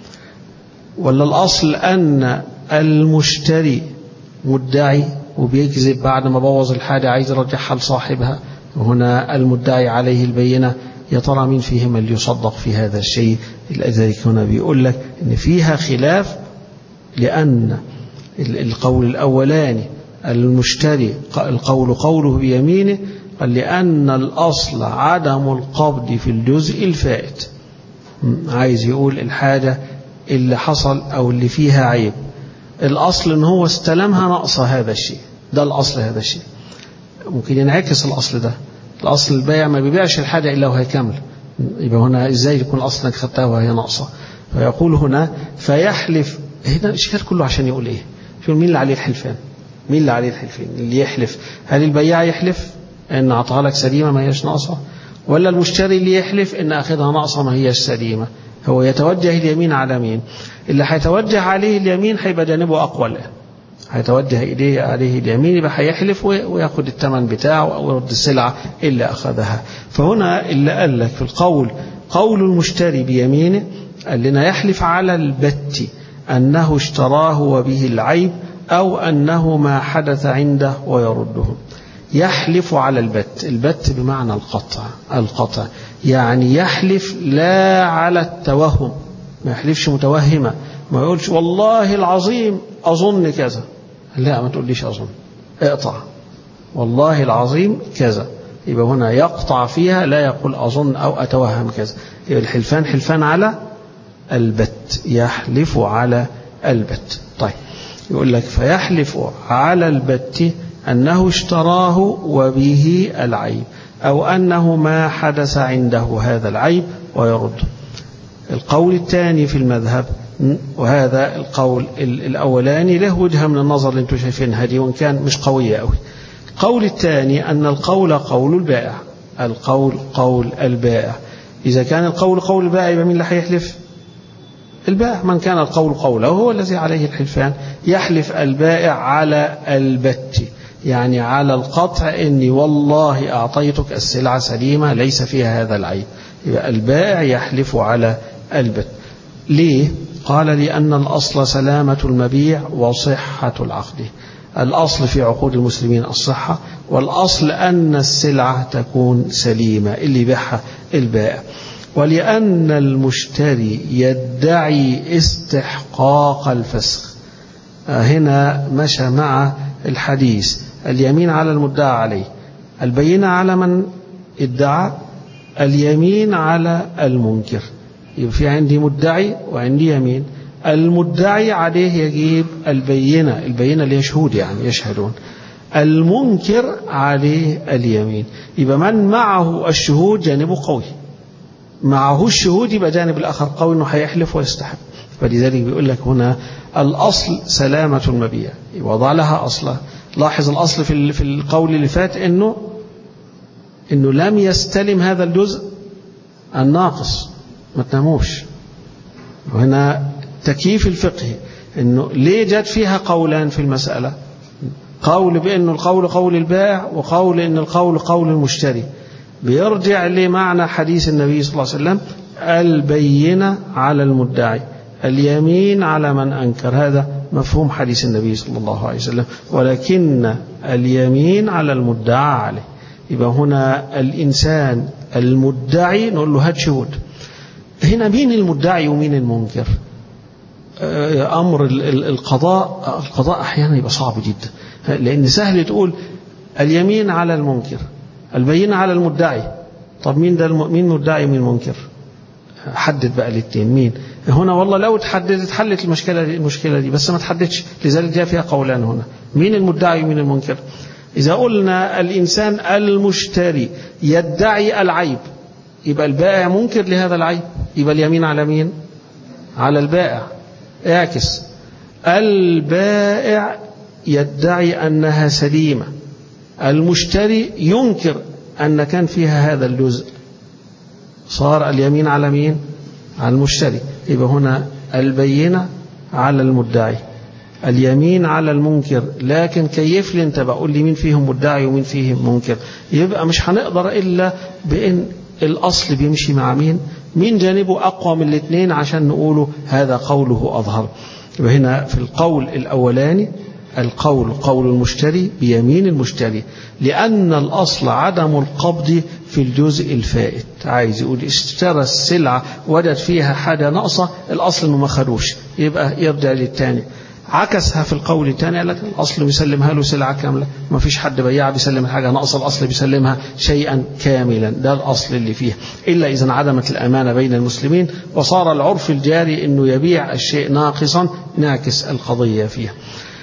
ولا الأصل أن المشتري مدعي وبيكذب بعد ما بوظ الحاجة عايز يرجعها لصاحبها وهنا المدعي عليه البينة يا ترى مين فيهم اللي يصدق في هذا الشيء لذلك هنا بيقول لك ان فيها خلاف لأن القول الأولاني المشتري القول قوله بيمينه قال لأن الأصل عدم القبض في الجزء الفائت عايز يقول الحاجة اللي حصل أو اللي فيها عيب الأصل أن هو استلمها نقص هذا الشيء ده الأصل هذا الشيء ممكن ينعكس الأصل ده الأصل البيع ما بيبيعش الحاجة إلا وهي كاملة يبقى هنا إزاي يكون الأصل أنك خدتها وهي ناقصة فيقول هنا فيحلف هنا الإشكال كله عشان يقول إيه شو مين اللي عليه الحلفان مين اللي عليه الحلفين اللي يحلف هل البياع يحلف ان اعطاها لك سليمه ما هيش ناقصه ولا المشتري اللي يحلف ان اخذها ناقصه ما هيش سليمه هو يتوجه اليمين على مين اللي هيتوجه عليه اليمين هيبقى جانبه اقوى الان هيتوجه إليه عليه اليمين يبقى هيحلف وياخد الثمن بتاعه أو يرد السلعة اللي أخذها فهنا اللي قال لك في القول قول المشتري بيمينه قال لنا يحلف على البت أنه اشتراه وبه العيب أو أنه ما حدث عنده ويرده يحلف على البت البت بمعنى القطع القطع يعني يحلف لا على التوهم ما يحلفش متوهمة ما يقولش والله العظيم أظن كذا لا ما تقوليش أظن اقطع والله العظيم كذا يبقى هنا يقطع فيها لا يقول أظن أو أتوهم كذا يبقى الحلفان حلفان على البت يحلف على البت طيب يقول لك فيحلف على البت أنه اشتراه وبه العيب أو أنه ما حدث عنده هذا العيب ويرد القول الثاني في المذهب وهذا القول الأولاني له وجهة من النظر اللي انتم شايفينها دي وإن كان مش قوية قوي القول الثاني أن القول قول البائع القول قول البائع إذا كان القول قول البائع يبقى مين اللي هيحلف البائع من كان القول قوله هو الذي عليه الحلفان يحلف البائع على البت يعني على القطع إني والله أعطيتك السلعة سليمة ليس فيها هذا العيب يبقى البائع يحلف على البت ليه؟ قال لأن الأصل سلامة المبيع وصحة العقد الأصل في عقود المسلمين الصحة والأصل أن السلعة تكون سليمة اللي يبيعها البائع ولأن المشتري يدعي استحقاق الفسخ هنا مشى مع الحديث اليمين على المدعى عليه البينة على من ادعى اليمين على المنكر يبقى في عندي مدعي وعندي يمين المدعي عليه يجيب البينة البينة اللي هي شهود يعني يشهدون المنكر عليه اليمين يبقى من معه الشهود جانبه قوي معه الشهود يبقى جانب الآخر قوي أنه هيحلف ويستحب فلذلك بيقول لك هنا الأصل سلامة المبيع وضع لها أصلا لاحظ الأصل في في القول اللي فات أنه أنه لم يستلم هذا الجزء الناقص ما تناموش وهنا تكييف الفقه انه ليه جت فيها قولان في المسألة قول بأنه القول قول البائع وقول أن القول قول المشتري بيرجع لمعنى حديث النبي صلى الله عليه وسلم البينة على المدعي اليمين على من أنكر هذا مفهوم حديث النبي صلى الله عليه وسلم ولكن اليمين على المدعى عليه يبقى هنا الإنسان المدعي نقول له هات شهود هنا مين المدعي ومين المنكر أمر القضاء القضاء أحيانا يبقى صعب جدا لأن سهل تقول اليمين على المنكر البينة على المدعي طب مين ده مين مدعي ومين منكر حدد بقى الاثنين مين هنا والله لو تحددت حلت المشكلة دي المشكلة دي بس ما تحددش لذلك جاء فيها قولان هنا مين المدعي ومين المنكر إذا قلنا الإنسان المشتري يدعي العيب يبقى البائع منكر لهذا العيب يبقى اليمين على مين على البائع اعكس البائع يدعي أنها سليمة المشتري ينكر أن كان فيها هذا الجزء صار اليمين على مين على المشتري يبقى هنا البينة على المدعي اليمين على المنكر لكن كيف لي انت بقول لي مين فيهم مدعي ومين فيهم منكر يبقى مش هنقدر إلا بأن الأصل بيمشي مع مين مين جانبه أقوى من الاثنين عشان نقوله هذا قوله أظهر يبقى هنا في القول الأولاني القول قول المشتري بيمين المشتري لأن الأصل عدم القبض في الجزء الفائت عايز يقول اشترى السلعة وجد فيها حاجة ناقصة الأصل إنه ما خدوش يبقى يرجع للتاني عكسها في القول الثاني قال لك الأصل بيسلمها له سلعة كاملة ما فيش حد بياع بيسلم حاجة ناقصة الأصل بيسلمها شيئا كاملا ده الأصل اللي فيها إلا إذا انعدمت الأمانة بين المسلمين وصار العرف الجاري أنه يبيع الشيء ناقصا ناكس القضية فيها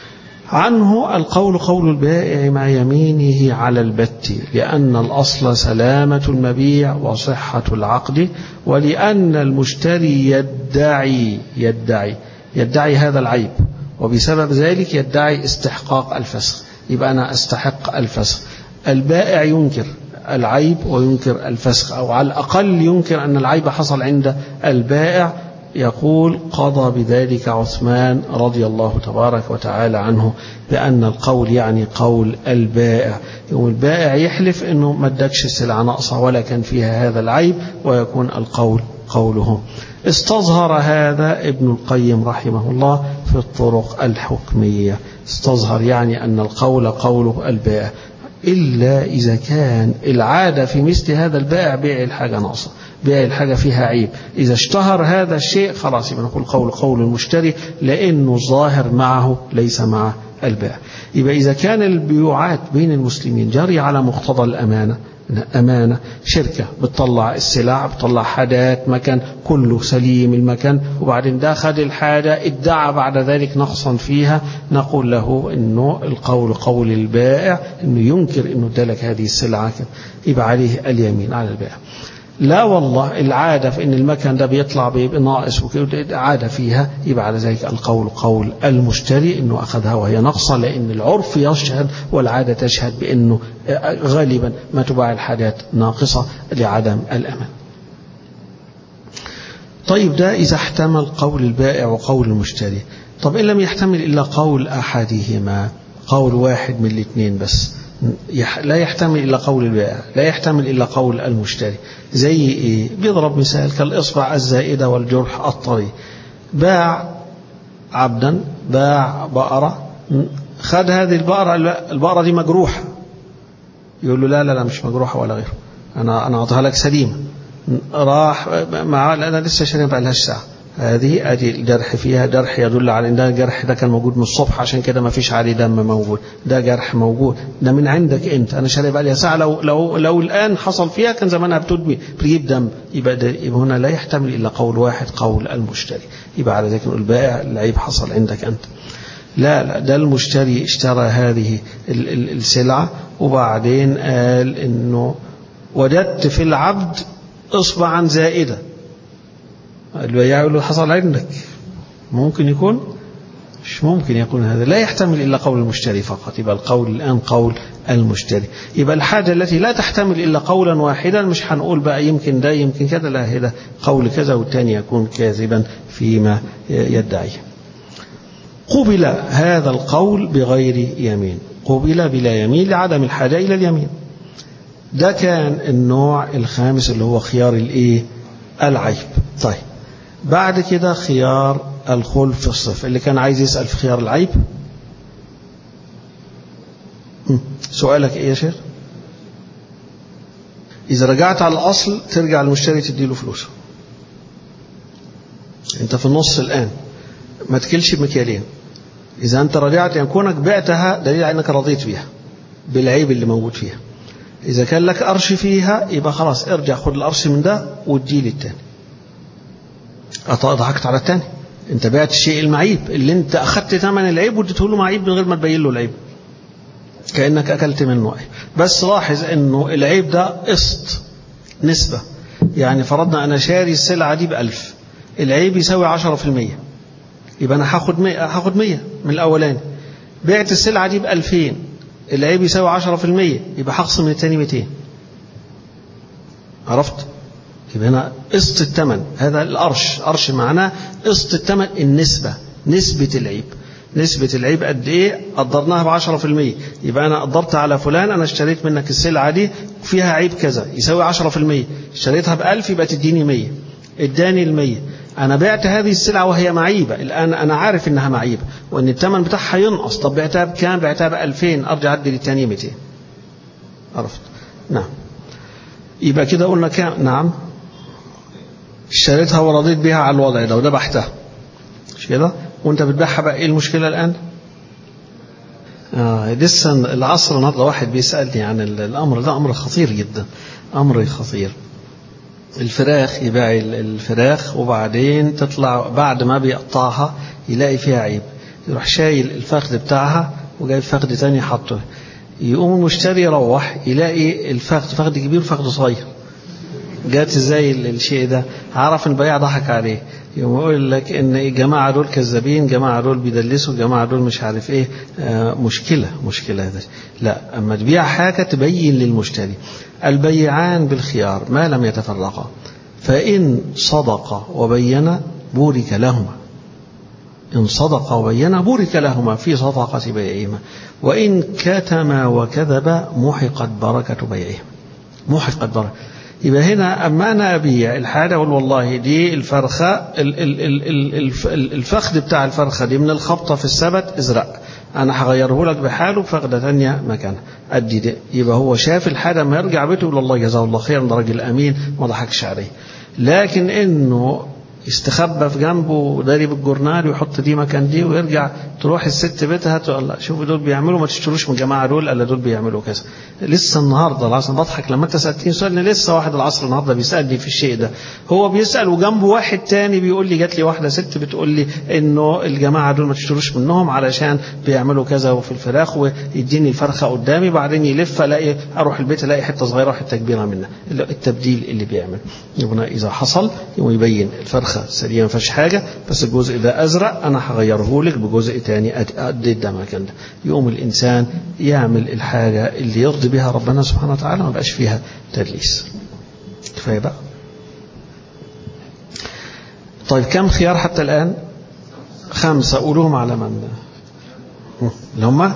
عنه القول قول البائع مع يمينه على البت لأن الأصل سلامة المبيع وصحة العقد ولأن المشتري يدعي يدعي يدعي هذا العيب وبسبب ذلك يدعي استحقاق الفسخ يبقى أنا أستحق الفسخ البائع ينكر العيب وينكر الفسخ أو على الأقل ينكر أن العيب حصل عند البائع يقول قضى بذلك عثمان رضي الله تبارك وتعالى عنه بأن القول يعني قول البائع يوم البائع يحلف أنه ما ادكش السلعة ناقصة ولا كان فيها هذا العيب ويكون القول قوله استظهر هذا ابن القيم رحمه الله في الطرق الحكمية استظهر يعني أن القول قوله البائع إلا إذا كان العادة في مثل هذا البائع بيع الحاجة ناقصة بيع الحاجة فيها عيب إذا اشتهر هذا الشيء خلاص يبقى نقول قول قول المشتري لأنه الظاهر معه ليس مع البائع يبقى إذا كان البيوعات بين المسلمين جارية على مقتضى الأمانة أمانة شركة بتطلع السلع بتطلع حاجات مكان كله سليم المكان وبعدين ده خد الحاجة ادعى بعد ذلك نقصا فيها نقول له انه القول قول البائع انه ينكر انه ادالك هذه السلعة يبقى عليه اليمين على البائع لا والله العادة في ان المكان ده بيطلع بيبقى ناقص عادة فيها يبقى على ذلك القول قول المشتري انه اخذها وهي ناقصة لان العرف يشهد والعادة تشهد بانه غالبا ما تباع الحاجات ناقصة لعدم الامان طيب ده إذا احتمل قول البائع وقول المشتري طب إن لم يحتمل إلا قول أحدهما قول واحد من الاثنين بس لا يحتمل إلا قول البائع لا يحتمل إلا قول المشتري زي إيه بيضرب مثال كالإصبع الزائدة والجرح الطري باع عبدا باع بقرة خد هذه البقرة البقرة دي مجروحة يقول له لا لا لا مش مجروحة ولا غيره أنا أنا أعطيها لك سليمة راح مع أنا لسه شاريها بقى لها ساعة هذه ادي الجرح فيها جرح يدل على ان ده الجرح ده كان موجود من الصبح عشان كده ما فيش عليه دم موجود ده جرح موجود ده من عندك انت انا شاري بقى لها ساعه لو لو لو الان حصل فيها كان زمانها بتدمي بتجيب دم يبقى, ده يبقى هنا لا يحتمل الا قول واحد قول المشتري يبقى على ذلك نقول البائع العيب حصل عندك انت لا لا ده المشتري اشترى هذه السلعه وبعدين قال انه وجدت في العبد اصبعا زائده البياع يقول له حصل عندك ممكن يكون مش ممكن يكون هذا لا يحتمل إلا قول المشتري فقط يبقى القول الآن قول المشتري يبقى الحاجة التي لا تحتمل إلا قولا واحدا مش هنقول بقى يمكن ده يمكن كذا لا هذا قول كذا والثاني يكون كاذبا فيما يدعيه قبل هذا القول بغير يمين قبل بلا يمين لعدم الحاجة إلى اليمين ده كان النوع الخامس اللي هو خيار الايه العيب طيب بعد كده خيار الخلف في الصفة اللي كان عايز يسأل في خيار العيب سؤالك ايه يا شيخ إذا رجعت على الأصل ترجع المشتري تديله فلوسه أنت في النص الآن ما تكلش بمكيالين إذا أنت رجعت يعني كونك بعتها دليل على أنك رضيت بيها بالعيب اللي موجود فيها إذا كان لك قرش فيها يبقى خلاص ارجع خد القرش من ده واديه للتاني ضحكت على التاني انت بعت الشيء المعيب اللي انت اخدت ثمن العيب واديته له معيب من غير ما تبين له العيب كانك اكلت منه عيب بس لاحظ انه العيب ده قسط نسبه يعني فرضنا انا شاري السلعه دي بألف العيب يساوي عشرة في المية يبقى انا هاخد مية هاخد مية من الاولاني بعت السلعه دي بألفين العيب يساوي عشرة في المية يبقى هخصم من التاني 200 عرفت يبقى هنا قسط الثمن هذا القرش قرش معناه قسط الثمن النسبة نسبة العيب نسبة العيب قد ايه قدرناها بعشرة في المية يبقى انا قدرت على فلان انا اشتريت منك السلعة دي فيها عيب كذا يساوي عشرة في المية اشتريتها بألف يبقى تديني مية اداني المية انا بعت هذه السلعة وهي معيبة الان انا عارف انها معيبة وان الثمن بتاعها ينقص طب بعتها بكام بعتها بألفين ارجع ادي للتانية 200 عرفت نعم يبقى كده قلنا كام نعم اشتريتها ورضيت بها على الوضع ده وذبحتها مش كده وانت بتبيعها بقى ايه المشكله الان آه لسه العصر النهارده واحد بيسالني عن الامر ده امر خطير جدا امر خطير الفراخ يبيع الفراخ وبعدين تطلع بعد ما بيقطعها يلاقي فيها عيب يروح شايل الفخذ بتاعها وجايب فخذ تاني حاطه يقوم المشتري يروح يلاقي الفخذ فخذ كبير وفخذ صغير جات ازاي الشيء ده عرف البياع ضحك عليه يقوم يقول لك ان الجماعه دول كذابين جماعه دول بيدلسوا جماعه دول مش عارف ايه آه مشكله مشكله هذا لا اما تبيع حاجه تبين للمشتري البيعان بالخيار ما لم يتفرقا فان صدقا وبينا بورك لهما إن صدق وبين بورك لهما في صدقة بيعهما وإن كتما وكذب محقت بركة بيعهما محقت بركة يبقى هنا أما أنا أبيع الحاجة أقول والله دي الفرخة الفخذ بتاع الفرخة دي من الخبطة في السبت ازرق أنا هغيره لك بحاله فاخدة تانية مكانها أدي ده يبقى هو شاف الحاجة ما يرجع بيته يقول الله جزاه الله خيرا ده راجل أمين ما ضحكش عليه لكن إنه يستخبى في جنبه داري بالجورنال ويحط دي مكان دي ويرجع تروح الست بيتها تقول لا شوفوا دول بيعملوا ما تشتروش من الجماعه دول الا دول بيعملوا كذا لسه النهارده العصر بضحك لما انت سالتني سؤال لسه واحد العصر النهارده بيسالني في الشيء ده هو بيسال وجنبه واحد تاني بيقول لي جات لي واحده ست بتقول لي انه الجماعه دول ما تشتروش منهم علشان بيعملوا كذا وفي الفراخ ويديني الفرخه قدامي بعدين يلف الاقي اروح البيت الاقي حته صغيره وحته كبيره منها التبديل اللي بيعمل يبقى اذا حصل يبين الفرخه سليمه ما فيهاش حاجه بس الجزء ده ازرق انا هغيره لك بجزء تاني ادي ده مكان ده يقوم الانسان يعمل الحاجه اللي يرضي بها ربنا سبحانه وتعالى ما بقاش فيها تدليس كفايه بقى طيب كم خيار حتى الان خمسه قولوهم على من اللي هم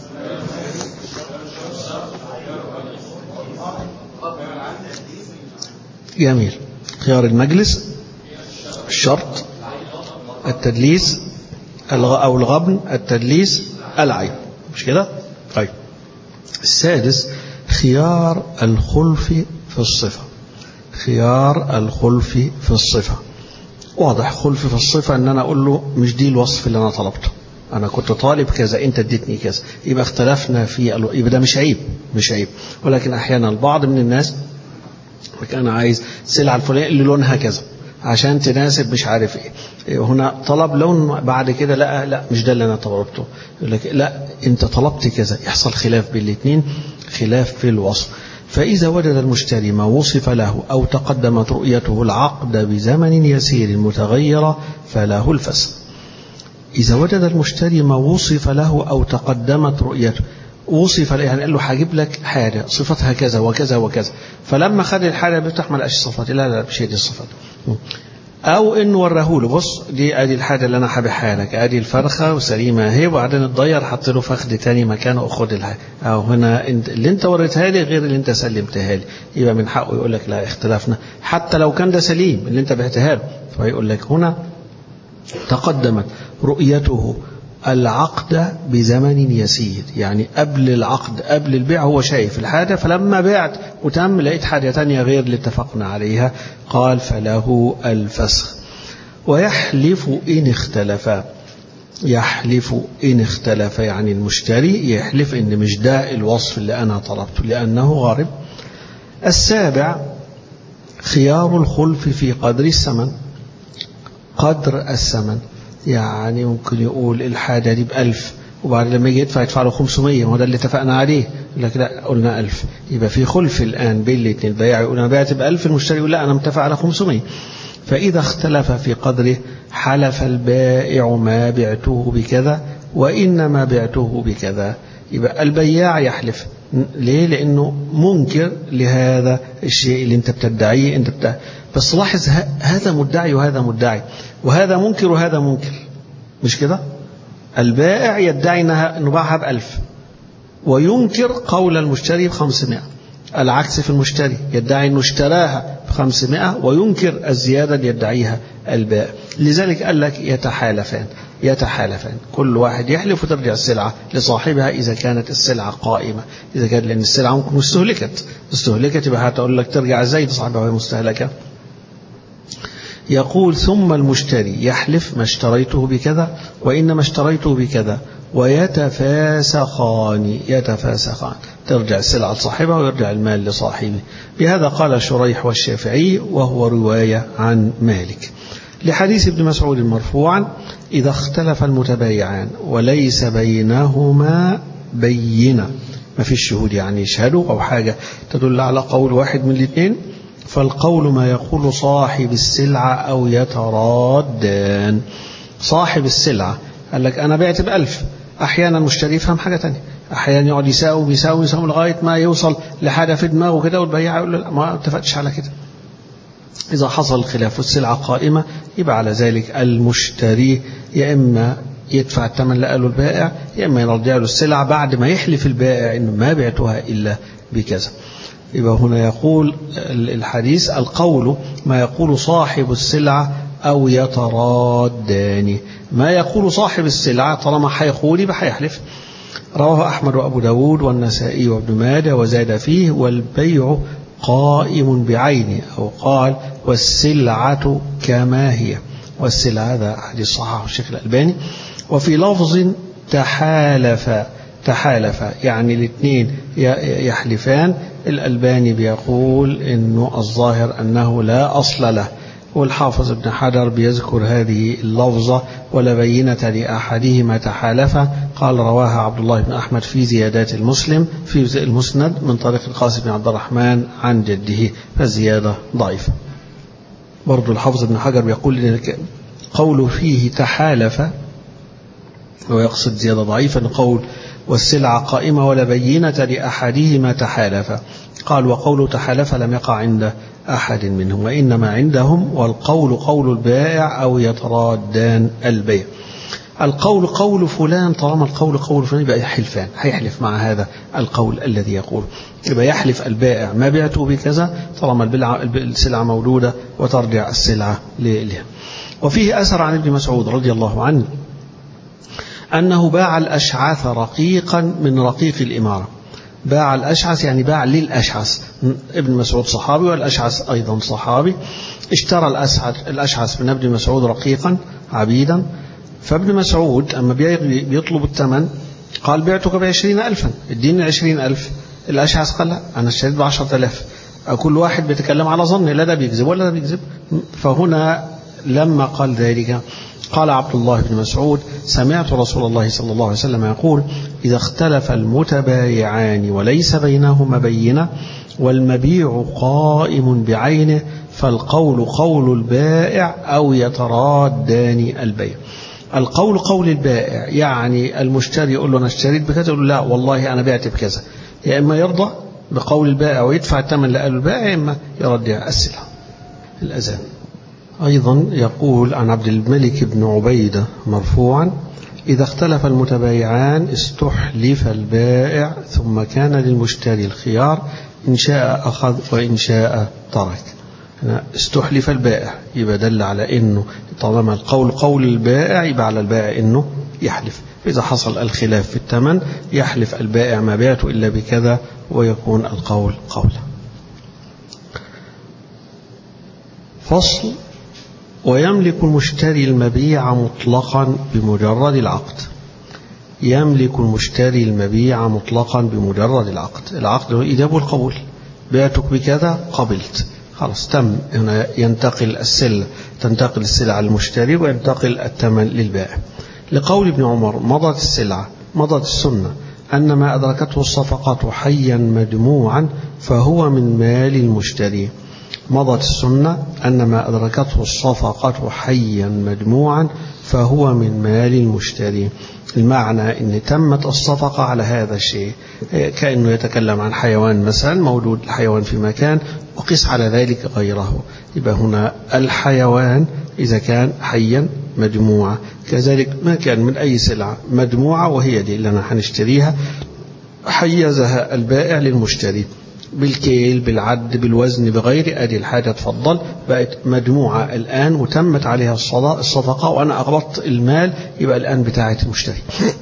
جميل خيار المجلس الشرط التدليس أو الغبن التدليس العيب مش كده طيب السادس خيار الخلف في الصفة خيار الخلف في الصفة واضح خلف في الصفة ان انا اقول له مش دي الوصف اللي انا طلبته انا كنت طالب كذا انت اديتني كذا يبقى اختلفنا في الو... يبقى ده مش عيب مش عيب ولكن احيانا البعض من الناس كان عايز السلعه الفلانيه اللي لونها كذا عشان تناسب مش عارف ايه هنا طلب لون بعد كده لا لا مش ده اللي انا طلبته يقول لك لا انت طلبت كذا يحصل خلاف بين الاثنين خلاف في الوصف فإذا وجد المشتري ما وصف له أو تقدمت رؤيته العقد بزمن يسير متغيرة فله الفسخ إذا وجد المشتري ما وصف له أو تقدمت رؤيته وصف يعني قال له هجيب لك حاجة صفتها كذا وكذا وكذا فلما خد الحاجة بيفتح ما لقاش صفات لا لا مش هي دي الصفات او انه وراه له بص دي ادي الحاجه اللي انا هبيعها لك ادي الفرخه وسليمه اهي وبعدين اتضير حط له فخد تاني مكانه وخد الحاجه او هنا انت اللي انت وريتها لي غير اللي انت سلمتها لي يبقى من حقه يقول لك لا اختلفنا حتى لو كان ده سليم اللي انت بعتها له فيقول لك هنا تقدمت رؤيته العقد بزمن يسير يعني قبل العقد قبل البيع هو شايف الحاجة فلما بعت وتم لقيت حاجة تانية غير اللي اتفقنا عليها قال فله الفسخ ويحلف إن اختلفا يحلف إن اختلف يعني المشتري يحلف إن مش ده الوصف اللي أنا طلبته لأنه غارب السابع خيار الخلف في قدر الثمن قدر الثمن يعني ممكن يقول الحاجة دي بألف وبعد لما يجي يدفع يدفع له 500 ما ده اللي اتفقنا عليه يقول لك لا قلنا 1000 يبقى في خلف الآن بين الاثنين البياع يقول أنا بعت ب 1000 المشتري يقول لا أنا متفق على 500 فإذا اختلف في قدره حلف البائع ما بعته بكذا وإنما بعته بكذا يبقى البياع يحلف ليه؟ لأنه منكر لهذا الشيء اللي أنت بتدعيه أنت بتدعي. بس لاحظ هذا مدعي وهذا مدعي وهذا منكر وهذا منكر مش كده؟ البائع يدعي انها انه باعها بألف وينكر قول المشتري بخمسمائة العكس في المشتري يدعي انه اشتراها بخمسمائة وينكر الزيادة اللي يدعيها البائع لذلك قال لك يتحالفان يتحالفان كل واحد يحلف وترجع السلعة لصاحبها إذا كانت السلعة قائمة إذا كانت لأن السلعة ممكن استهلكت استهلكت يبقى هتقول لك ترجع ازاي لصاحبها وهي مستهلكة يقول ثم المشتري يحلف ما اشتريته بكذا وإنما اشتريته بكذا ويتفاسخان يتفاسخان ترجع السلعة لصاحبها ويرجع المال لصاحبه بهذا قال شريح والشافعي وهو رواية عن مالك لحديث ابن مسعود مرفوعا إذا اختلف المتبايعان وليس بينهما بينة ما فيش شهود يعني يشهدوا أو حاجة تدل على قول واحد من الاثنين فالقول ما يقول صاحب السلعة أو يترادان صاحب السلعة قال لك أنا بعت بألف أحيانا المشتري يفهم حاجة تانية أحيانا يقعد يساوم يساوم يساوم لغاية ما يوصل لحاجة في دماغه كده والبياع يقول له لا ما اتفقتش على كده إذا حصل خلاف والسلعة قائمة يبقى على ذلك المشتري يا إما يدفع الثمن اللي قاله البائع يا إما يرجع له السلعة بعد ما يحلف البائع إنه ما بعتها إلا بكذا يبقى هنا يقول الحديث القول ما يقول صاحب السلعة أو يترادان ما يقول صاحب السلعة طالما حيقول يبقى حيحلف رواه أحمد وأبو داود والنسائي وابن ماجه وزاد فيه والبيع قائم بعينه أو قال والسلعة كما هي والسلعة هذا حديث صححه الشيخ الألباني وفي لفظ تحالف تحالف يعني الاثنين يحلفان الألباني بيقول إنه الظاهر أنه لا أصل له والحافظ ابن حجر بيذكر هذه اللفظة ولا بينة لأحدهما تحالفا قال رواها عبد الله بن أحمد في زيادات المسلم في المسند من طريق القاسم بن عبد الرحمن عن جده فالزيادة ضعيفة برضو الحافظ ابن حجر بيقول إن قوله فيه تحالف ويقصد زيادة ضعيفة قول والسلعة قائمة ولا بينة لأحدهما تحالف قال وقول تحالف لم يقع عند أحد منهم وإنما عندهم والقول قول البائع أو يترادان البيع القول قول فلان طالما القول قول فلان يبقى يحلفان هيحلف مع هذا القول الذي يقول يبقى يحلف البائع ما بعته بكذا طالما السلعة مولودة وترجع السلعة لها وفيه أثر عن ابن مسعود رضي الله عنه أنه باع الأشعاث رقيقا من رقيق الإمارة باع الأشعث يعني باع للأشعث ابن مسعود صحابي والأشعث أيضا صحابي اشترى الأسعد الأشعث من ابن مسعود رقيقا عبيدا فابن مسعود أما بيطلب الثمن قال بعتك بعشرين ألفا اديني عشرين ألف الأشعث قال لا أنا اشتريت بعشرة ألاف كل واحد بيتكلم على ظني لا ده بيكذب ولا ده بيكذب فهنا لما قال ذلك قال عبد الله بن مسعود سمعت رسول الله صلى الله عليه وسلم يقول إذا اختلف المتبايعان وليس بينهما بينة والمبيع قائم بعينه فالقول قول البائع أو يترادان البيع القول قول البائع يعني المشتري يقول له أنا اشتريت بكذا يقول له لا والله أنا بعت بكذا يا إما يرضى بقول البائع ويدفع الثمن اللي قاله البائع يا إما يرجع السلعة الأذان أيضا يقول عن عبد الملك بن عبيدة مرفوعا إذا اختلف المتبايعان استحلف البائع ثم كان للمشتري الخيار إن شاء أخذ وإن شاء ترك استحلف البائع يبقى دل على أنه طالما القول قول البائع يبقى على البائع أنه يحلف إذا حصل الخلاف في الثمن يحلف البائع ما بعته إلا بكذا ويكون القول قولا فصل ويملك المشتري المبيع مطلقا بمجرد العقد يملك المشتري المبيع مطلقا بمجرد العقد العقد هو الإجابة والقبول بعتك بكذا قبلت خلاص تم هنا ينتقل السلة تنتقل السلعة للمشتري وينتقل الثمن للبائع لقول ابن عمر مضت السلعة مضت السنة أن ما أدركته الصفقة حيا مجموعا فهو من مال المشتري مضت السنة أن ما أدركته الصفقة حيا مجموعا فهو من مال المشتري المعنى أن تمت الصفقة على هذا الشيء كأنه يتكلم عن حيوان مثلا مولود الحيوان في مكان وقس على ذلك غيره يبقى هنا الحيوان إذا كان حيا مجموعة كذلك ما كان من أي سلعة مجموعة وهي دي اللي أنا هنشتريها حيزها البائع للمشتري بالكيل بالعد بالوزن بغير أدي الحاجة تفضل بقت مجموعة الآن وتمت عليها الصفقة وأنا أقبضت المال يبقى الآن بتاعة المشتري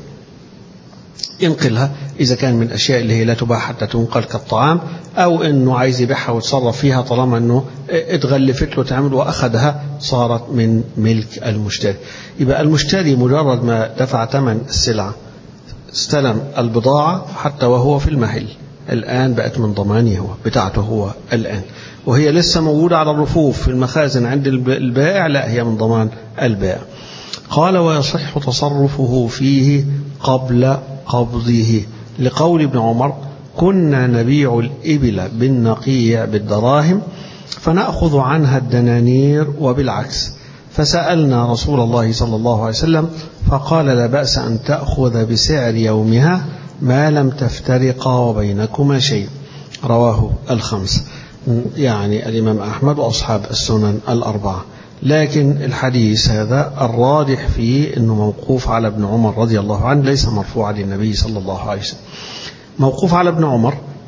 ينقلها إذا كان من الأشياء اللي هي لا تباع حتى تنقل كالطعام أو أنه عايز يبيعها ويتصرف فيها طالما أنه اتغلفت له تعمل وأخذها صارت من ملك المشتري يبقى المشتري مجرد ما دفع ثمن السلعة استلم البضاعة حتى وهو في المحل الآن بقت من ضمانه هو بتاعته هو الآن وهي لسه موجودة على الرفوف في المخازن عند البائع لا هي من ضمان البائع قال ويصح تصرفه فيه قبل قبضه لقول ابن عمر كنا نبيع الإبل بالنقيع بالدراهم فنأخذ عنها الدنانير وبالعكس فسألنا رسول الله صلى الله عليه وسلم فقال لا بأس أن تأخذ بسعر يومها ما لم تفترقا وبينكما شيء رواه الخمس يعني الإمام أحمد وأصحاب السنن الأربعة لكن الحديث هذا الراجح فيه أنه موقوف على ابن عمر رضي الله عنه ليس مرفوعا للنبي صلى الله عليه وسلم موقوف على ابن عمر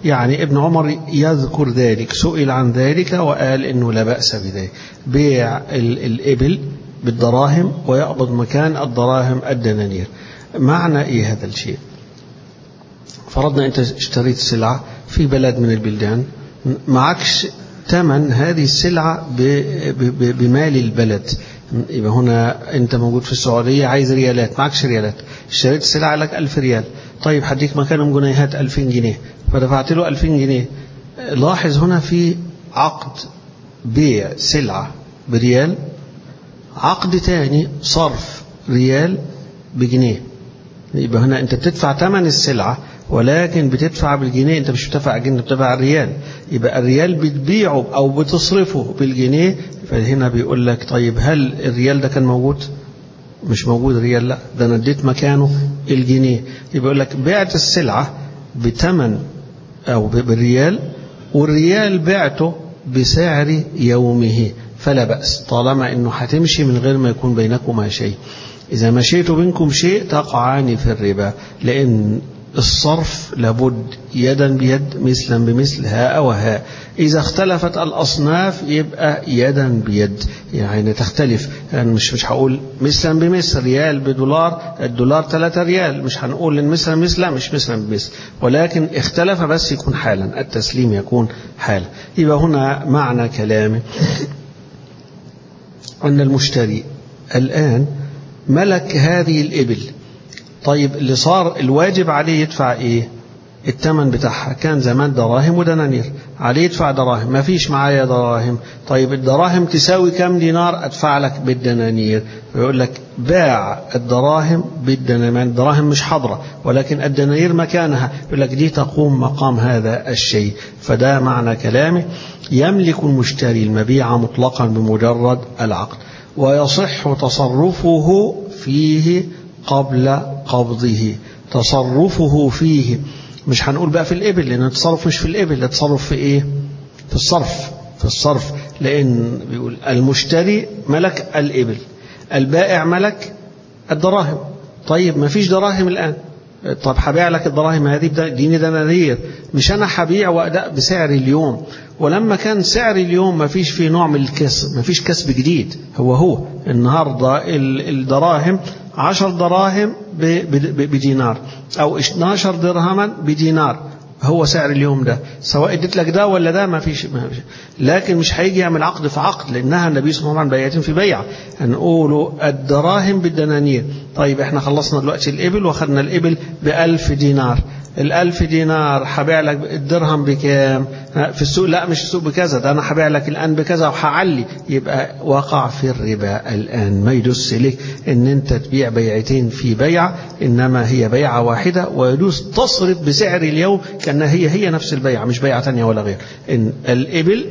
يعني ابن عمر يذكر ذلك سئل عن ذلك وقال إنه لا بأس بذلك بيع الإبل بالدراهم ويقبض مكان الدراهم الدنانير معنى إيه هذا الشيء فرضنا أنت اشتريت سلعة في بلد من البلدان معكش ثمن هذه السلعة بمال البلد يبقى هنا أنت موجود في السعودية عايز ريالات معكش ريالات اشتريت السلعة لك ألف ريال طيب هديك مكانهم جنيهات ألفين جنيه فدفعت له ألفين جنيه لاحظ هنا في عقد بيع سلعة بريال عقد تاني صرف ريال بجنيه يبقى هنا انت بتدفع ثمن السلعة ولكن بتدفع بالجنيه انت مش بتدفع جنيه بتدفع الريال يبقى الريال بتبيعه او بتصرفه بالجنيه فهنا بيقول لك طيب هل الريال ده كان موجود مش موجود ريال لا ده انا اديت مكانه الجنيه يبقى يقول لك بعت السلعة بثمن او بالريال والريال بعته بسعر يومه فلا بأس طالما انه هتمشي من غير ما يكون بينكما شيء إذا مشيت بينكم شيء تقعان في الربا لأن الصرف لابد يدا بيد مثلا بمثل هاء وهاء إذا اختلفت الأصناف يبقى يدا بيد يعني تختلف يعني مش مش هقول مثلا بمثل ريال بدولار الدولار 3 ريال مش هنقول إن مثلا مثل لا مش مثلا بمثل ولكن اختلف بس يكون حالا التسليم يكون حالا يبقى هنا معنى كلامي أن المشتري الآن ملك هذه الإبل طيب اللي صار الواجب عليه يدفع إيه الثمن بتاعها كان زمان دراهم ودنانير عليه يدفع دراهم ما فيش معايا دراهم طيب الدراهم تساوي كم دينار أدفع لك بالدنانير ويقول لك باع الدراهم بالدنانير الدراهم مش حضرة ولكن الدنانير مكانها يقول لك دي تقوم مقام هذا الشيء فده معنى كلامه يملك المشتري المبيع مطلقا بمجرد العقد ويصح تصرفه فيه قبل قبضه تصرفه فيه مش هنقول بقى في الإبل لأن التصرف مش في الإبل التصرف في إيه في الصرف في الصرف لأن بيقول المشتري ملك الإبل البائع ملك الدراهم طيب ما فيش دراهم الآن طب هبيع لك الدراهم هذه ديني دنانير مش أنا هبيع وأداء بسعر اليوم ولما كان سعر اليوم ما فيش فيه نوع من الكسب ما فيش كسب جديد هو هو النهاردة الدراهم عشر دراهم بدينار أو 12 درهما بدينار هو سعر اليوم ده سواء اديت لك ده ولا ده ما فيش, ما فيش لكن مش هيجي يعمل عقد في عقد لانها النبي صلى الله عليه وسلم بيعتين في بيع هنقول الدراهم بالدنانير طيب احنا خلصنا دلوقتي الابل واخدنا الابل بألف دينار الألف دينار هبيع لك الدرهم بكام في السوق لا مش السوق بكذا ده أنا هبيع لك الآن بكذا وهعلي يبقى وقع في الربا الآن ما يدس لك إن أنت تبيع بيعتين في بيع إنما هي بيعة واحدة ويدوس تصرف بسعر اليوم كأنها هي هي نفس البيعة مش بيعة تانية ولا غير إن الإبل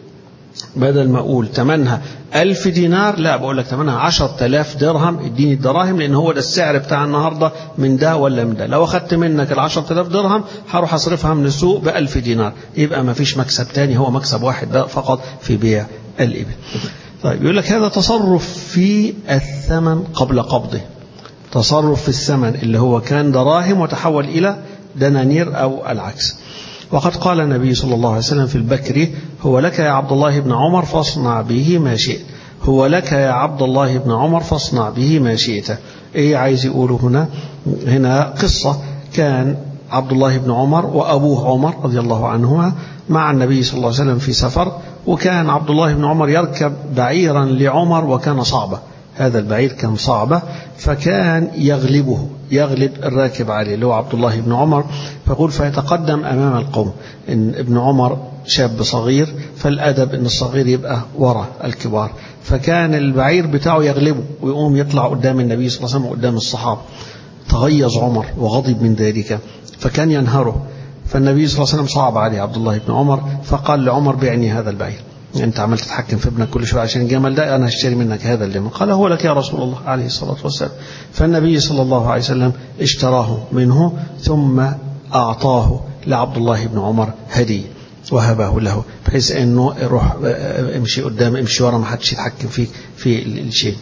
بدل ما أقول تمنها ألف دينار لا بقول لك تمنها عشر تلاف درهم اديني الدراهم لأن هو ده السعر بتاع النهاردة من ده ولا من ده لو أخدت منك العشر تلاف درهم هروح أصرفها من السوق بألف دينار يبقى ما فيش مكسب تاني هو مكسب واحد ده فقط في بيع الإبل طيب يقول لك هذا تصرف في الثمن قبل قبضه تصرف في الثمن اللي هو كان دراهم وتحول إلى دنانير أو العكس وقد قال النبي صلى الله عليه وسلم في البكر هو لك يا عبد الله بن عمر فاصنع به ما شئت هو لك يا عبد الله بن عمر فاصنع به ما شئت ايه عايز يقوله هنا هنا قصة كان عبد الله بن عمر وأبوه عمر رضي الله عنهما مع النبي صلى الله عليه وسلم في سفر وكان عبد الله بن عمر يركب بعيرا لعمر وكان صعبة هذا البعير كان صعبة فكان يغلبه يغلب الراكب عليه اللي هو عبد الله بن عمر فيقول فيتقدم أمام القوم إن ابن عمر شاب صغير فالأدب إن الصغير يبقى وراء الكبار فكان البعير بتاعه يغلبه ويقوم يطلع قدام النبي صلى الله عليه وسلم وقدام الصحابة تغيظ عمر وغضب من ذلك فكان ينهره فالنبي صلى الله عليه وسلم صعب عليه عبد الله بن عمر فقال لعمر بعني هذا البعير انت عمال تتحكم في ابنك كل شويه عشان الجمل ده انا هشتري منك هذا الجمل قال هو لك يا رسول الله عليه الصلاه والسلام فالنبي صلى الله عليه وسلم اشتراه منه ثم اعطاه لعبد الله بن عمر هديه وهبه له بحيث انه روح امشي قدام امشي ورا ما حدش يتحكم فيك في الشيء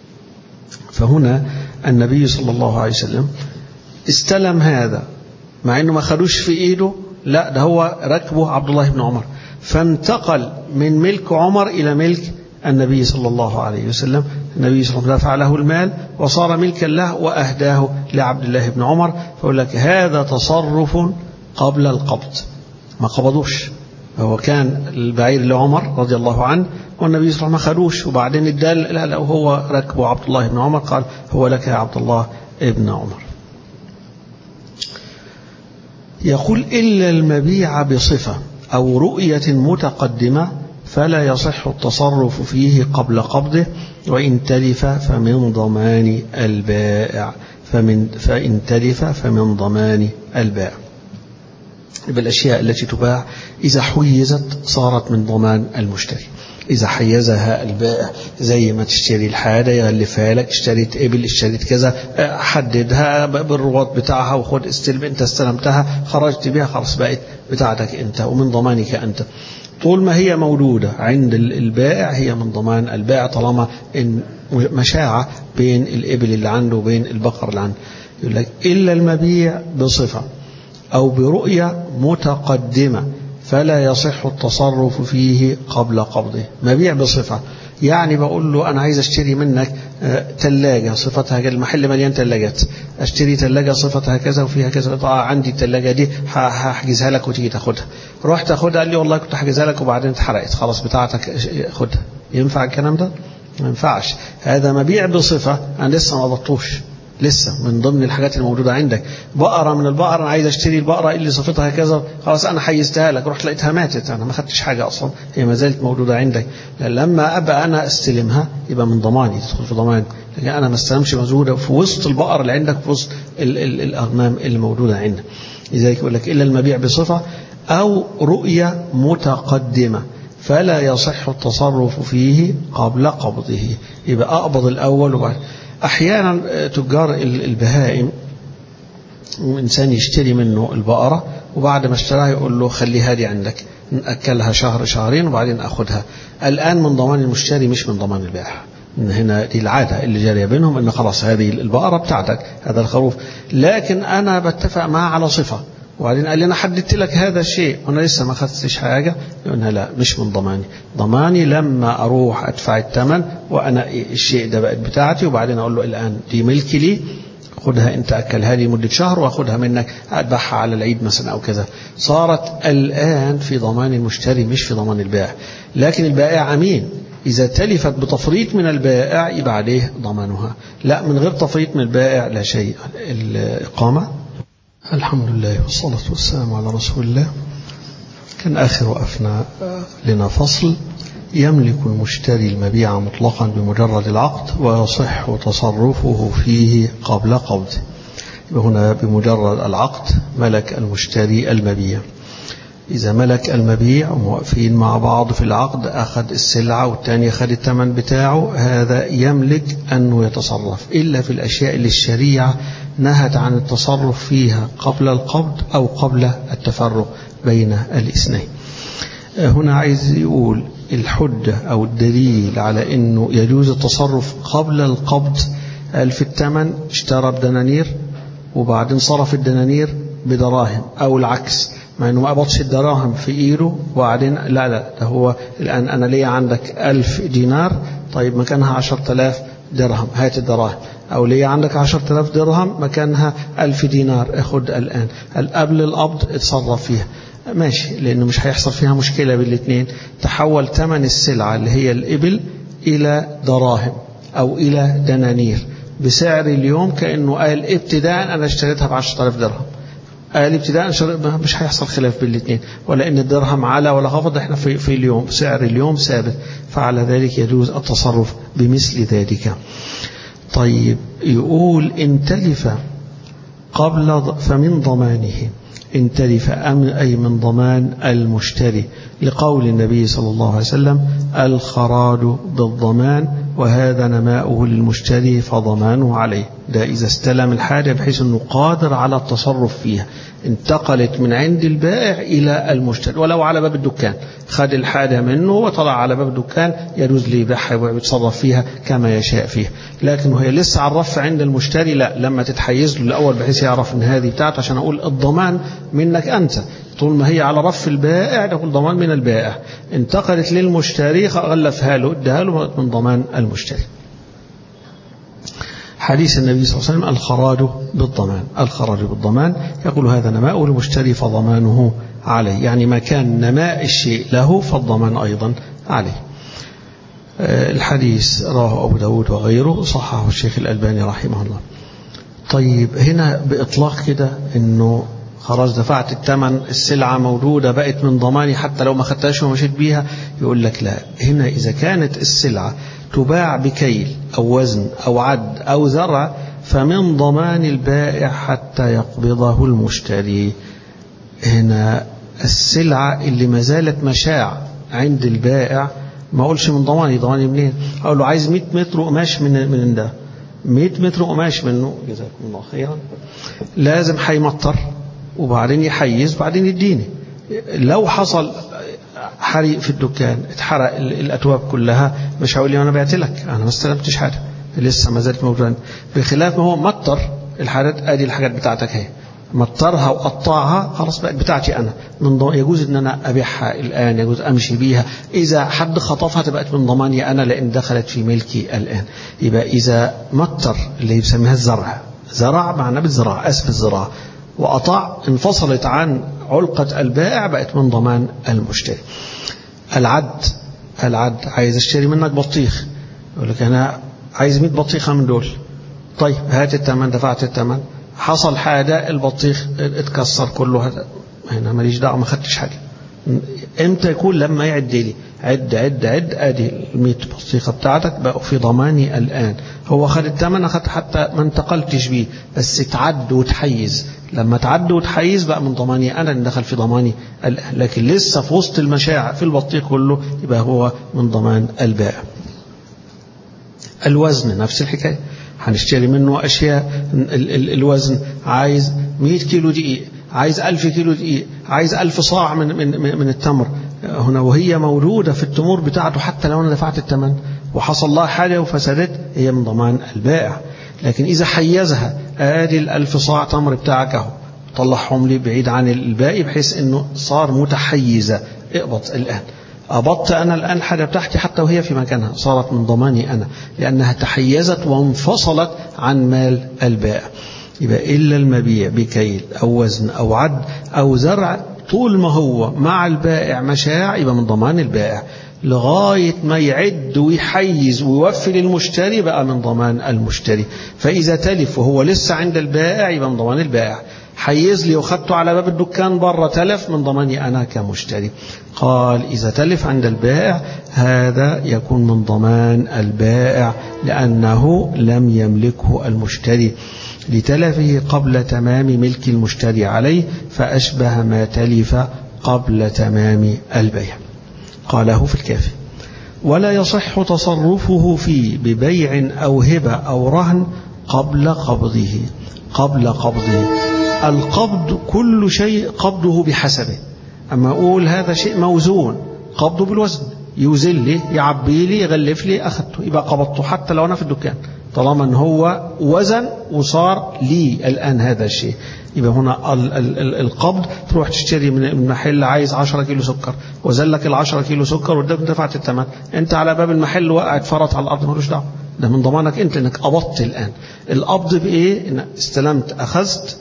فهنا النبي صلى الله عليه وسلم استلم هذا مع انه ما خدوش في ايده لا ده هو ركبه عبد الله بن عمر فانتقل من ملك عمر إلى ملك النبي صلى الله عليه وسلم النبي صلى الله عليه وسلم دفع له المال وصار ملكا له وأهداه لعبد الله بن عمر فيقول لك هذا تصرف قبل القبض ما قبضوش هو كان البعير لعمر رضي الله عنه والنبي صلى الله عليه وسلم ما خدوش وبعدين ادال لا لا وهو ركبه عبد الله بن عمر قال هو لك يا عبد الله ابن عمر يقول إلا المبيع بصفة أو رؤية متقدمة فلا يصح التصرف فيه قبل قبضه وإن تلف فمن ضمان البائع فمن فإن تلف فمن ضمان البائع بالأشياء التي تباع إذا حيزت صارت من ضمان المشتري إذا حيزها البائع زي ما تشتري الحاجة يغلفها لك اشتريت إبل اشتريت كذا حددها بالرواط بتاعها وخد استلم أنت استلمتها خرجت بها خلاص بقت بتاعتك أنت ومن ضمانك أنت طول ما هي موجودة عند البائع هي من ضمان البائع طالما إن مشاعة بين الإبل اللي عنده وبين البقر اللي عنده يقول لك إلا المبيع بصفة أو برؤية متقدمة فلا يصح التصرف فيه قبل قبضه مبيع بصفة يعني بقول له أنا عايز أشتري منك ثلاجة صفتها المحل مليان ثلاجات أشتري ثلاجة صفتها كذا وفيها كذا آه عندي الثلاجة دي هحجزها لك وتيجي تاخدها رحت أخدها قال لي والله كنت هحجزها لك وبعدين اتحرقت خلاص بتاعتك خدها ينفع الكلام ده؟ ما ينفعش هذا مبيع بصفة أنا لسه ما ضبطوش لسه من ضمن الحاجات الموجودة عندك بقرة من البقرة أنا عايز أشتري البقرة اللي صفتها كذا خلاص أنا حيزتها لك رحت لقيتها ماتت أنا ما خدتش حاجة أصلا هي ما زالت موجودة عندك لما أبقى أنا أستلمها يبقى من ضماني تدخل في ضماني لكن أنا ما استلمش موجودة في وسط البقر اللي عندك في وسط ال ال الأغنام اللي موجودة عندك لذلك يقول لك إلا المبيع بصفة أو رؤية متقدمة فلا يصح التصرف فيه قبل قبضه يبقى أقبض الأول وبعد أحيانا تجار البهائم إنسان يشتري منه البقرة وبعد ما اشتراها يقول له خليها دي عندك نأكلها شهر شهرين وبعدين أخدها الآن من ضمان المشتري مش من ضمان البائع إن هنا دي العادة اللي جارية بينهم إن خلاص هذه البقرة بتاعتك هذا الخروف لكن أنا بتفق معاه على صفة وبعدين قال لي أنا حددت لك هذا الشيء وأنا لسه ما خدتش حاجة يقولنا لا مش من ضماني ضماني لما أروح أدفع الثمن وأنا الشيء ده بقت بتاعتي وبعدين أقول له الآن دي ملكي لي خدها أنت أكلها لي مدة شهر وأخدها منك أذبحها على العيد مثلا أو كذا صارت الآن في ضمان المشتري مش في ضمان البائع لكن البائع أمين إذا تلفت بتفريط من البائع يبقى عليه ضمانها لا من غير تفريط من البائع لا شيء الإقامة الحمد لله والصلاة والسلام على رسول الله كان آخر وقفنا لنا فصل يملك المشتري المبيع مطلقا بمجرد العقد ويصح تصرفه فيه قبل قبضه هنا بمجرد العقد ملك المشتري المبيع إذا ملك المبيع وموقفين مع بعض في العقد أخذ السلعة والتاني أخذ الثمن بتاعه هذا يملك أنه يتصرف إلا في الأشياء اللي الشريعة نهت عن التصرف فيها قبل القبض أو قبل التفرق بين الاثنين هنا عايز يقول الحجة أو الدليل على أنه يجوز التصرف قبل القبض قال في الثمن اشترى بدنانير وبعدين صرف الدنانير بدراهم أو العكس مع انه ما قبضش الدراهم في ايده وبعدين لا لا ده هو الان انا ليا عندك ألف دينار طيب مكانها عشرة آلاف درهم هات الدراهم أو ليا عندك عشرة آلاف درهم مكانها ألف دينار اخد الآن قبل القبض اتصرف فيها ماشي لأنه مش هيحصل فيها مشكلة بالاثنين تحول ثمن السلعة اللي هي الإبل إلى دراهم أو إلى دنانير بسعر اليوم كأنه قال ابتداء أنا اشتريتها بعشرة آلاف درهم قال ابتداء مش هيحصل خلاف بين الاثنين ولا ان الدرهم على ولا خفض احنا في, في اليوم سعر اليوم ثابت فعلى ذلك يجوز التصرف بمثل ذلك طيب يقول ان تلف قبل فمن ضمانه إن تلف أي من ضمان المشتري لقول النبي صلى الله عليه وسلم الخراج بالضمان وهذا نماؤه للمشتري فضمانه عليه ده إذا استلم الحاجة بحيث أنه قادر على التصرف فيها انتقلت من عند البائع إلى المشتري ولو على باب الدكان خد الحاجة منه وطلع على باب الدكان يجوز لي يبيعها ويتصرف فيها كما يشاء فيها لكن وهي لسه على الرف عند المشتري لا لما تتحيز له الأول بحيث يعرف أن هذه بتاعته عشان أقول الضمان منك أنت طول ما هي على رف البائع نقول ضمان من البائع انتقلت للمشتري غلفها له ادها له من ضمان المشتري حديث النبي صلى الله عليه وسلم الخراج بالضمان الخراج بالضمان يقول هذا نماء المشتري فضمانه عليه يعني ما كان نماء الشيء له فالضمان أيضا عليه الحديث رواه أبو داود وغيره صححه الشيخ الألباني رحمه الله طيب هنا بإطلاق كده أنه خلاص دفعت الثمن السلعة موجودة بقت من ضماني حتى لو ما خدتهاش ومشيت بيها يقول لك لا هنا إذا كانت السلعة تباع بكيل أو وزن أو عد أو زرع فمن ضمان البائع حتى يقبضه المشتري هنا السلعة اللي ما زالت مشاع عند البائع ما أقولش من ضماني ضماني منين أقول له عايز 100 متر قماش من من ده 100 متر قماش منه جزاكم الله خيرا لازم هيمطر وبعدين يحيز بعدين يديني لو حصل حريق في الدكان اتحرق الأتواب كلها مش هقول لي أنا بعت لك أنا ما استلمتش حاجة لسه ما زالت موجودة بخلاف ما هو مطر الحاجات ادي الحاجات بتاعتك اهي مطرها وقطعها خلاص بقت بتاعتي انا من ضم... يجوز ان انا ابيعها الان يجوز امشي بيها اذا حد خطفها تبقى من ضماني انا لان دخلت في ملكي الان يبقى اذا مطر اللي بيسميها الزرع زرع معناه بالزراعه اسف الزراعه وقطع انفصلت عن علقة البائع بقت من ضمان المشتري العد العد عايز اشتري منك بطيخ يقول لك انا عايز 100 بطيخه من دول طيب هات الثمن دفعت الثمن حصل حاجه البطيخ اتكسر كله هذا هنا ماليش دعوه ما خدتش حاجه امتى يكون لما يعد لي عد عد عد ادي ال 100 بطيخه بتاعتك بقوا في ضماني الان هو خد الثمن اخد حتى ما انتقلتش بيه بس اتعد وتحيز لما تعد وتحيز بقى من ضماني انا اللي دخل في ضماني الان لكن لسه في وسط المشاع في البطيخ كله يبقى هو من ضمان البائع الوزن نفس الحكايه هنشتري منه اشياء ال ال الوزن عايز 100 كيلو دقيق عايز ألف كيلو دقيق عايز ألف صاع من, من, من التمر هنا وهي موجودة في التمور بتاعته حتى لو أنا دفعت الثمن وحصل لها حاجة وفسدت هي من ضمان البائع لكن إذا حيزها آدي الألف صاع تمر بتاعك أهو طلعهم لي بعيد عن الباقي بحيث أنه صار متحيزة اقبض الآن أبطت أنا الآن حاجة بتاعتي حتى وهي في مكانها صارت من ضماني أنا لأنها تحيزت وانفصلت عن مال البائع يبقى إلا المبيع بكيل أو وزن أو عد أو زرع طول ما هو مع البائع مشاع يبقى من ضمان البائع لغاية ما يعد ويحيز ويوفي للمشتري بقى من ضمان المشتري فإذا تلف وهو لسه عند البائع يبقى من ضمان البائع حيز لي وخدته على باب الدكان بره تلف من ضماني أنا كمشتري قال إذا تلف عند البائع هذا يكون من ضمان البائع لأنه لم يملكه المشتري لتلفه قبل تمام ملك المشتري عليه فأشبه ما تلف قبل تمام البيع قاله في الكافي ولا يصح تصرفه فيه ببيع أو هبة أو رهن قبل قبضه قبل قبضه القبض كل شيء قبضه بحسبه أما أقول هذا شيء موزون قبضه بالوزن يوزن لي يعبي لي يغلف لي أخذته يبقى قبضته حتى لو أنا في الدكان طالما ان هو وزن وصار لي الآن هذا الشيء يبقى هنا القبض تروح تشتري من المحل عايز 10 كيلو سكر وزن لك ال 10 كيلو سكر واداك دفعت الثمن انت على باب المحل وقعت فرط على الارض ملوش دعوه ده من ضمانك انت انك قبضت الان القبض بايه ان استلمت اخذت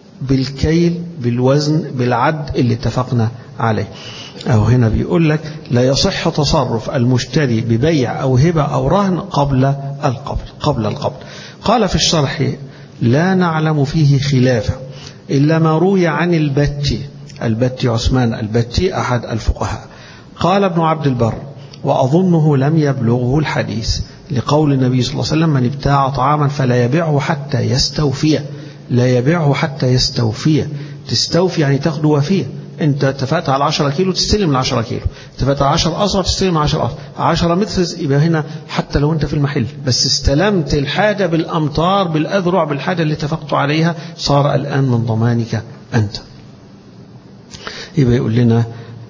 بالكيل بالوزن بالعد اللي اتفقنا عليه أو هنا بيقول لك لا يصح تصرف المشتري ببيع أو هبة أو رهن قبل القبض قبل القبض قال في الشرح لا نعلم فيه خلافا إلا ما روي عن البتي البتي عثمان البتي أحد الفقهاء قال ابن عبد البر وأظنه لم يبلغه الحديث لقول النبي صلى الله عليه وسلم من ابتاع طعاما فلا يبيعه حتى يستوفيه لا يبيعه حتى يستوفيه تستوفي يعني تاخده وفيه انت اتفقت على 10 كيلو تستلم ال 10 كيلو اتفقت على 10 اصع تستلم 10 اصع 10 متر يبقى هنا حتى لو انت في المحل بس استلمت الحاجة بالامتار بالاذرع بالحاجة اللي اتفقت عليها صار الان من ضمانك انت يبقى يقول لنا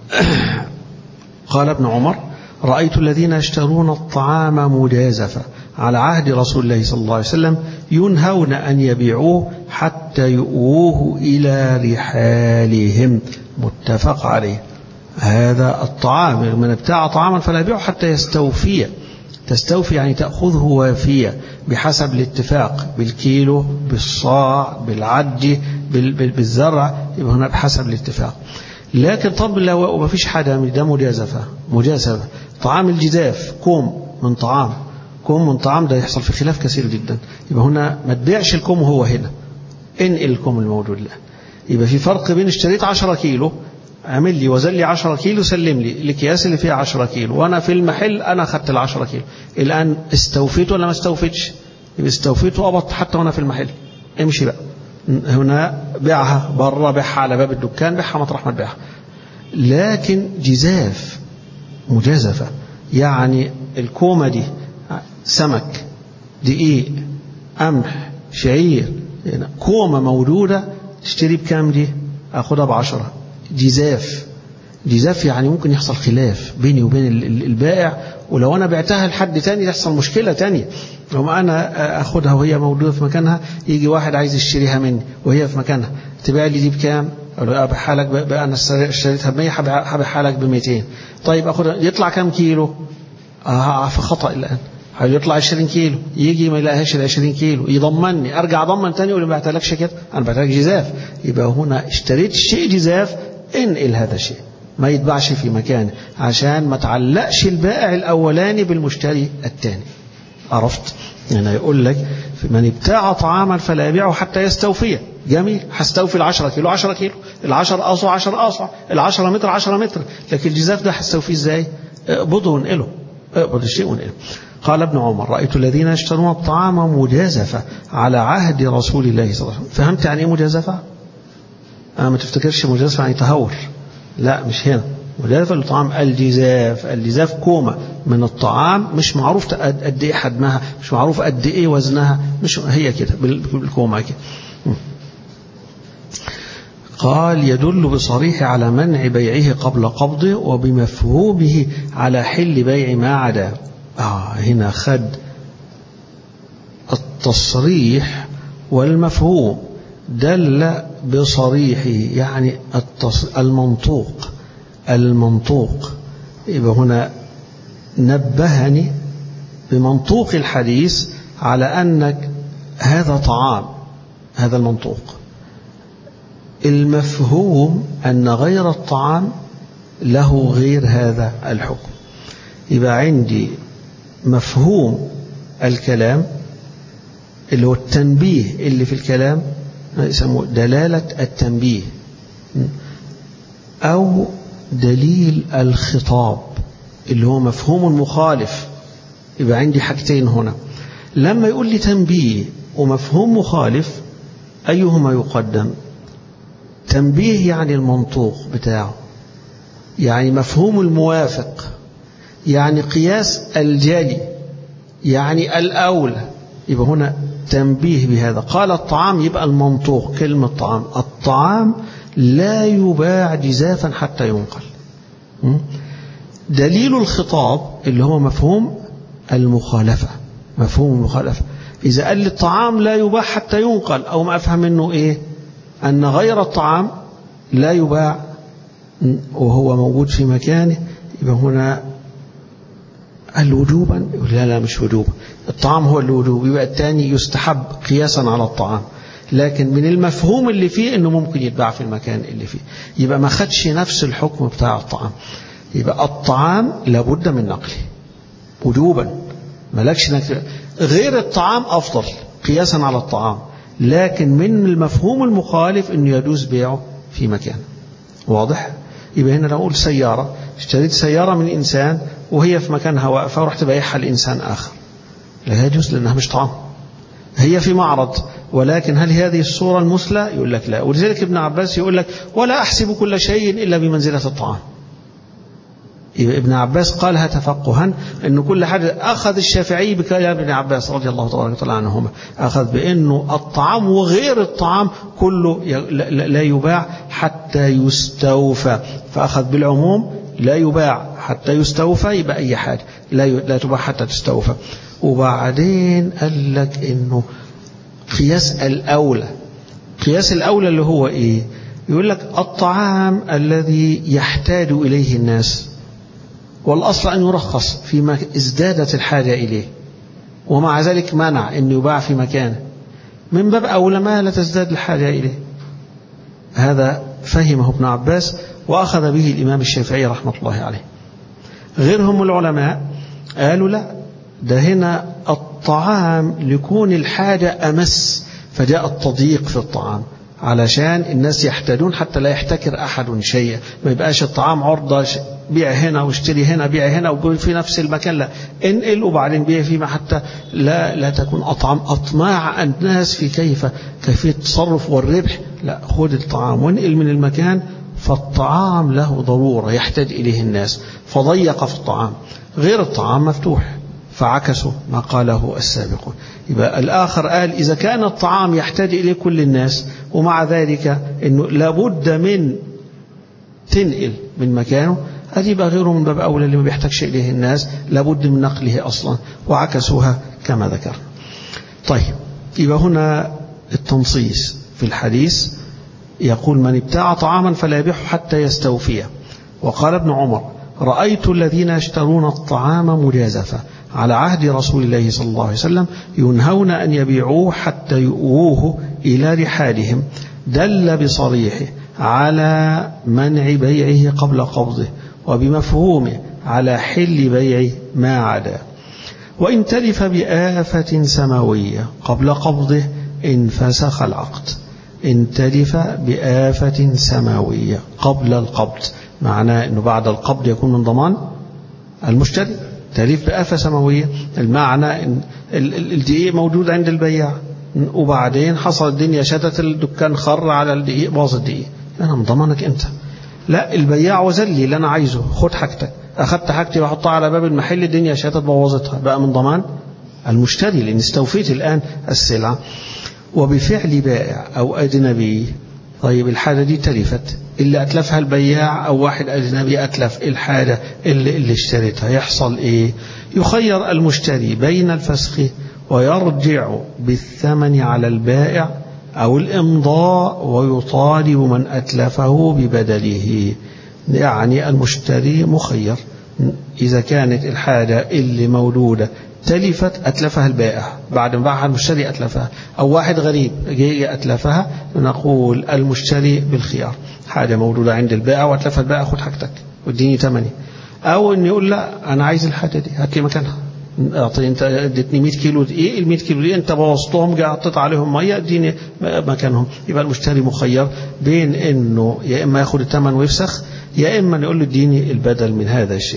قال ابن عمر رأيت الذين يشترون الطعام مجازفة على عهد رسول الله صلى الله عليه وسلم ينهون أن يبيعوه حتى يؤوه إلى رحالهم متفق عليه هذا الطعام من ابتاع طعاما فلا يبيعه حتى يستوفي تستوفي يعني تأخذه وافية بحسب الاتفاق بالكيلو بالصاع بالعد بالزرع يبقى هنا بحسب الاتفاق لكن طب لو ما فيش حاجة ده مجازفة مجازفة طعام الجزاف كوم من طعام كوم من طعام ده يحصل في خلاف كثير جدا يبقى هنا ما تبيعش الكوم وهو هنا انقل الكوم الموجود له يبقى في فرق بين اشتريت 10 كيلو عامل لي وزن لي 10 كيلو سلم لي الاكياس اللي فيها 10 كيلو وانا في المحل انا اخذت ال 10 كيلو الان استوفيت ولا ما استوفيتش يبقى استوفيت وقبضت حتى وانا في المحل امشي بقى هنا بيعها بره بيعها على باب الدكان بيعها مطرح ما تبيعها لكن جزاف مجازفة يعني الكومة دي سمك دقيق قمح شعير يعني كومة موجودة تشتري بكام دي أخدها بعشرة جزاف جزاف يعني ممكن يحصل خلاف بيني وبين البائع ولو أنا بعتها لحد تاني تحصل مشكلة تانية لو أنا أخدها وهي موجودة في مكانها يجي واحد عايز يشتريها مني وهي في مكانها تبيع لي دي بكام أبيعها لك بقى أنا اشتريتها ب 100 هبيعها لك ب 200 طيب أخدها يطلع كام كيلو؟ آه في خطأ الآن هيطلع 20 كيلو يجي ما يلاقيهاش ال 20 كيلو يضمني ارجع اضمن تاني يقول لي ما بعتلكش كده انا بعتلك جزاف يبقى هنا اشتريت شيء جزاف انقل هذا الشيء ما يتباعش في مكانه عشان ما تعلقش البائع الاولاني بالمشتري الثاني عرفت يعني يقول لك من ابتاع طعاما فلا يبيعه حتى يستوفيه جميل هستوفي ال 10 كيلو 10 كيلو ال 10 اصع 10 اصع ال 10 متر 10 متر لكن الجزاف ده هستوفيه ازاي؟ اقبضه وانقله اقبض الشيء وانقله قال ابن عمر رأيت الذين يشترون الطعام مجازفة على عهد رسول الله صلى الله عليه وسلم فهمت يعني ايه مجازفة أنا ما تفتكرش مجازفة يعني تهور لا مش هنا مجازفة للطعام الجزاف الجزاف كومة من الطعام مش معروف قد ايه حجمها مش معروف قد ايه وزنها مش هي كده بالكومة كده قال يدل بصريح على منع بيعه قبل قبضه وبمفهومه على حل بيع ما عداه آه هنا خد التصريح والمفهوم دل بصريحه يعني المنطوق المنطوق يبقى هنا نبهني بمنطوق الحديث على أنك هذا طعام هذا المنطوق المفهوم أن غير الطعام له غير هذا الحكم يبقى عندي مفهوم الكلام اللي هو التنبيه اللي في الكلام يسموه دلالة التنبيه أو دليل الخطاب اللي هو مفهوم مخالف يبقى عندي حاجتين هنا لما يقول لي تنبيه ومفهوم مخالف أيهما يقدم تنبيه يعني المنطوق بتاعه يعني مفهوم الموافق يعني قياس الجالي يعني الأولى يبقى هنا تنبيه بهذا قال الطعام يبقى المنطوق كلمة طعام الطعام لا يباع جزافا حتى ينقل دليل الخطاب اللي هو مفهوم المخالفة مفهوم المخالفة إذا قال لي الطعام لا يباع حتى ينقل أو ما أفهم منه إيه أن غير الطعام لا يباع وهو موجود في مكانه يبقى هنا قال وجوبا يقول لا لا مش وجوبا الطعام هو الوجوب يبقى الثاني يستحب قياسا على الطعام لكن من المفهوم اللي فيه انه ممكن يتباع في المكان اللي فيه يبقى ما خدش نفس الحكم بتاع الطعام يبقى الطعام لابد من نقله وجوبا مالكش نقل غير الطعام افضل قياسا على الطعام لكن من المفهوم المخالف انه يجوز بيعه في مكان واضح يبقى هنا نقول سيارة اشتريت سيارة من إنسان وهي في مكانها واقفة ورحت بايعها لإنسان آخر لا يجوز لأنها مش طعام هي في معرض ولكن هل هذه الصورة المثلى يقول لك لا ولذلك ابن عباس يقول لك ولا أحسب كل شيء إلا بمنزلة الطعام يبقى ابن عباس قالها تفقها أن كل حاجة أخذ الشافعي بكلام ابن عباس رضي الله تبارك وتعالى عنهما أخذ بأنه الطعام وغير الطعام كله لا يباع حتى يستوفى فأخذ بالعموم لا يباع حتى يستوفى يبقى أي حاجة لا لا تباع حتى تستوفى وبعدين قال لك إنه قياس الأولى قياس الأولى اللي هو إيه يقول لك الطعام الذي يحتاج إليه الناس والأصل أن يرخص فيما ازدادت الحاجة إليه ومع ذلك منع أن يباع في مكانه من باب أولى ما لا تزداد الحاجة إليه هذا فهمه ابن عباس وأخذ به الإمام الشافعي رحمة الله عليه غيرهم العلماء قالوا لا ده هنا الطعام لكون الحاجة أمس فجاء التضييق في الطعام علشان الناس يحتاجون حتى لا يحتكر أحد شيئا ما يبقاش الطعام عرضة بيع هنا واشتري هنا بيع هنا وقول في نفس المكان لا انقل وبعدين بيع فيما حتى لا لا تكون أطعم أطماع الناس في كيف كيفية التصرف والربح لا خذ الطعام وانقل من المكان فالطعام له ضرورة يحتاج إليه الناس فضيق في الطعام غير الطعام مفتوح فعكسوا ما قاله السابقون يبقى الآخر قال إذا كان الطعام يحتاج إليه كل الناس ومع ذلك أنه لابد من تنقل من مكانه هذه يبقى غيره من باب أولى اللي ما بيحتاجش إليه الناس لابد من نقله أصلا وعكسوها كما ذكر طيب يبقى هنا التنصيص في الحديث يقول من ابتاع طعاما فلا يبيعه حتى يستوفيه وقال ابن عمر رأيت الذين يشترون الطعام مجازفة على عهد رسول الله صلى الله عليه وسلم ينهون أن يبيعوه حتى يؤوه إلى رحالهم دل بصريحه على منع بيعه قبل قبضه وبمفهومه على حل بيع ما عدا وإن تلف بآفة سماوية قبل قبضه انفسخ العقد إن تلف بآفة سماوية قبل القبض معناه أنه بعد القبض يكون من ضمان المشتري تلف بآفة سماوية المعنى إن الدقيق موجود عند البياع وبعدين حصل الدنيا شتت الدكان خر على الدقيق باظ الدقيق أنا من ضمانك أنت لا البياع وزل لي اللي أنا عايزه خد حاجتك أخدت حاجتي وأحطها على باب المحل الدنيا شتت بوظتها بقى من ضمان المشتري لأن استوفيت الآن السلعة وبفعل بائع أو أجنبي طيب الحاجة دي تلفت اللي أتلفها البياع أو واحد أجنبي أتلف الحاجة اللي, اللي اشتريتها يحصل إيه يخير المشتري بين الفسخ ويرجع بالثمن على البائع أو الإمضاء ويطالب من أتلفه ببدله يعني المشتري مخير إذا كانت الحاجة اللي مولودة تلفت أتلفها البائع بعد ما باعها المشتري أتلفها أو واحد غريب جاي أتلفها نقول المشتري بالخيار حاجة مولودة عند البائع وأتلفها البائع خد حاجتك واديني ثمني أو إن يقول لا أنا عايز الحاجة دي هات لي مكانها اعطي انت اديتني 100 كيلو دقيق ال 100 كيلو دي انت بوظتهم جاي حطيت عليهم ميه اديني مكانهم يبقى المشتري مخير بين انه يا اما ياخد الثمن ويفسخ يا اما يقول له اديني البدل من هذا الشيء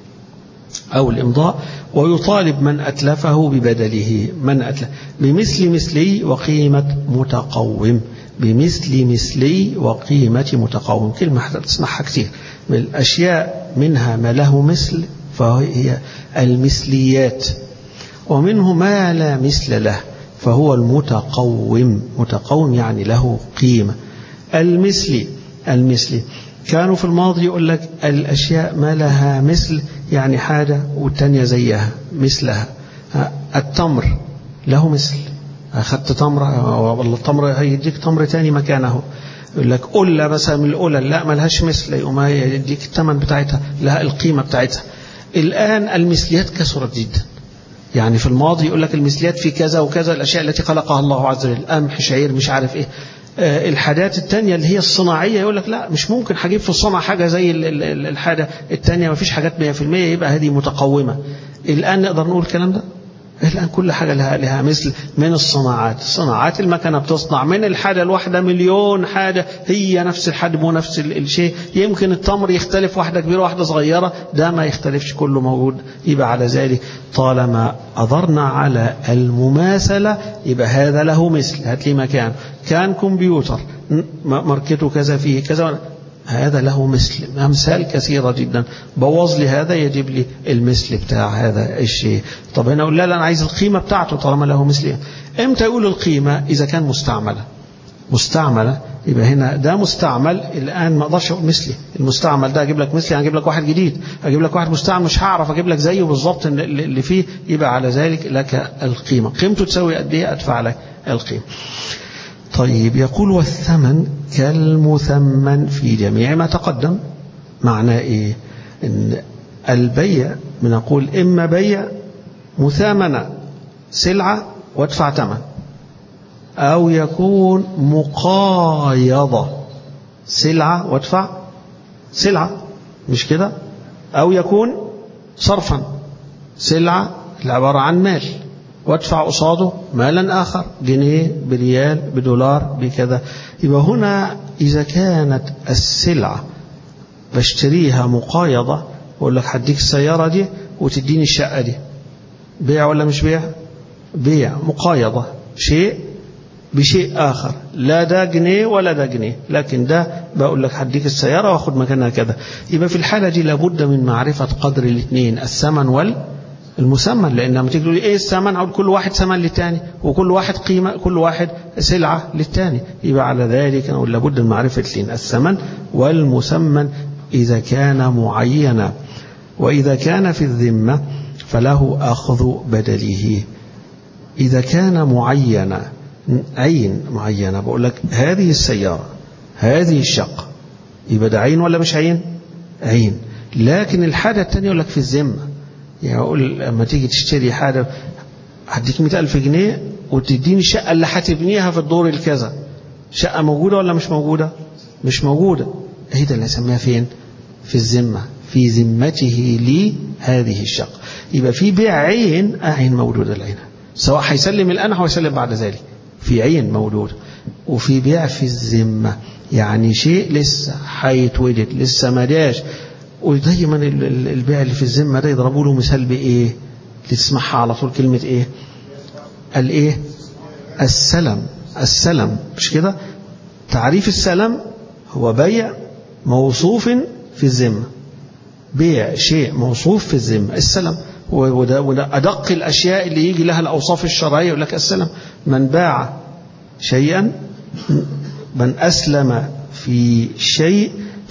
أو الإمضاء ويطالب من أتلفه ببدله من أتلف بمثل مثلي وقيمة متقوم بمثل مثلي وقيمة متقوم كلمة تسمعها كثير من الأشياء منها ما له مثل فهي المثليات ومنه ما لا مثل له فهو المتقوم متقوم يعني له قيمة المثلي المثلي كانوا في الماضي يقول لك الأشياء ما لها مثل يعني حاجة والتانية زيها مثلها التمر له مثل أخذت تمرة والله التمر هيديك تمر تاني مكانه يقول لك قلة مثلا من القلة لا ما لهاش مثل يقوم يديك الثمن بتاعتها لها القيمة بتاعتها الآن المثليات كثرت جدا يعني في الماضي يقول لك المثليات في كذا وكذا الأشياء التي خلقها الله عز وجل قمح شعير مش عارف إيه الحاجات التانية اللي هي الصناعية يقول لك لا مش ممكن هجيب في الصنع حاجة زي الحاجة التانية ما فيش حاجات 100% يبقى هذه متقومة الآن نقدر نقول الكلام ده الآن كل حاجة لها, لها مثل من الصناعات الصناعات المكنة بتصنع من الحاجة الواحدة مليون حاجة هي نفس الحجم ونفس الشيء يمكن التمر يختلف واحدة كبيرة واحدة صغيرة ده ما يختلفش كله موجود يبقى على ذلك طالما أضرنا على المماثلة يبقى هذا له مثل هات لي مكان كان كمبيوتر ماركته كذا فيه كذا هذا له مثل أمثال كثيرة جدا بوظ لي هذا يجيب لي المثل بتاع هذا الشيء طب هنا أقول لا لا أنا عايز القيمة بتاعته طالما له مثل إمتى يقول القيمة إذا كان مستعملة مستعملة يبقى هنا ده مستعمل الآن ما أقدرش أقول مثلي المستعمل ده أجيب لك مثلي أجيب لك واحد جديد أجيب لك واحد مستعمل مش هعرف أجيب لك زيه بالظبط اللي فيه يبقى على ذلك لك القيمة قيمته تساوي قد إيه أدفع لك القيمة طيب يقول والثمن كالمثمن في جميع ما تقدم معناه ايه ان البيع بنقول اما بيع مثامنة سلعة وادفع ثمن او يكون مقايضة سلعة وادفع سلعة مش كده او يكون صرفا سلعة العبارة عن مال وادفع قصاده مالا آخر جنيه بريال بدولار بكذا يبقى هنا إذا كانت السلعة بشتريها مقايضة بقول لك هديك السيارة دي وتديني الشقة دي بيع ولا مش بيع بيع مقايضة شيء بشيء آخر لا ده جنيه ولا ده جنيه لكن ده بقول لك هديك السيارة واخد مكانها كذا يبقى في الحالة دي لابد من معرفة قدر الاثنين الثمن وال المسمى لان لما تيجي تقول ايه الثمن اقول كل واحد ثمن للتاني وكل واحد قيمه كل واحد سلعه للتاني يبقى على ذلك نقول لابد من معرفه الاثنين الثمن والمسمى اذا كان معينا واذا كان في الذمه فله اخذ بدله اذا كان معينا عين معينه بقول لك هذه السياره هذه الشقه يبقى ده عين ولا مش عين عين لكن الحاجه الثانيه يقول لك في الذمه يعني أقول لما تيجي تشتري حاجة هديك مئة ألف جنيه وتديني الشقة اللي هتبنيها في الدور الكذا شقة موجودة ولا مش موجودة مش موجودة ايه ده اللي اسميها فين في الذمة في ذمته لي هذه الشقة يبقى في بيع عين عين موجودة العين سواء هيسلم الآن أو هيسلم بعد ذلك في عين موجودة وفي بيع في الذمة يعني شيء لسه هيتولد لسه ما جاش ودايما البيع اللي في الذمة ده يضربوا له مثال بإيه تسمعها على طول كلمة إيه الإيه السلم السلم مش كده تعريف السلم هو بيع موصوف في الذمة بيع شيء موصوف في الذمة السلم وده, وده أدق الأشياء اللي يجي لها الأوصاف الشرعية يقول لك السلم من باع شيئا من أسلم في شيء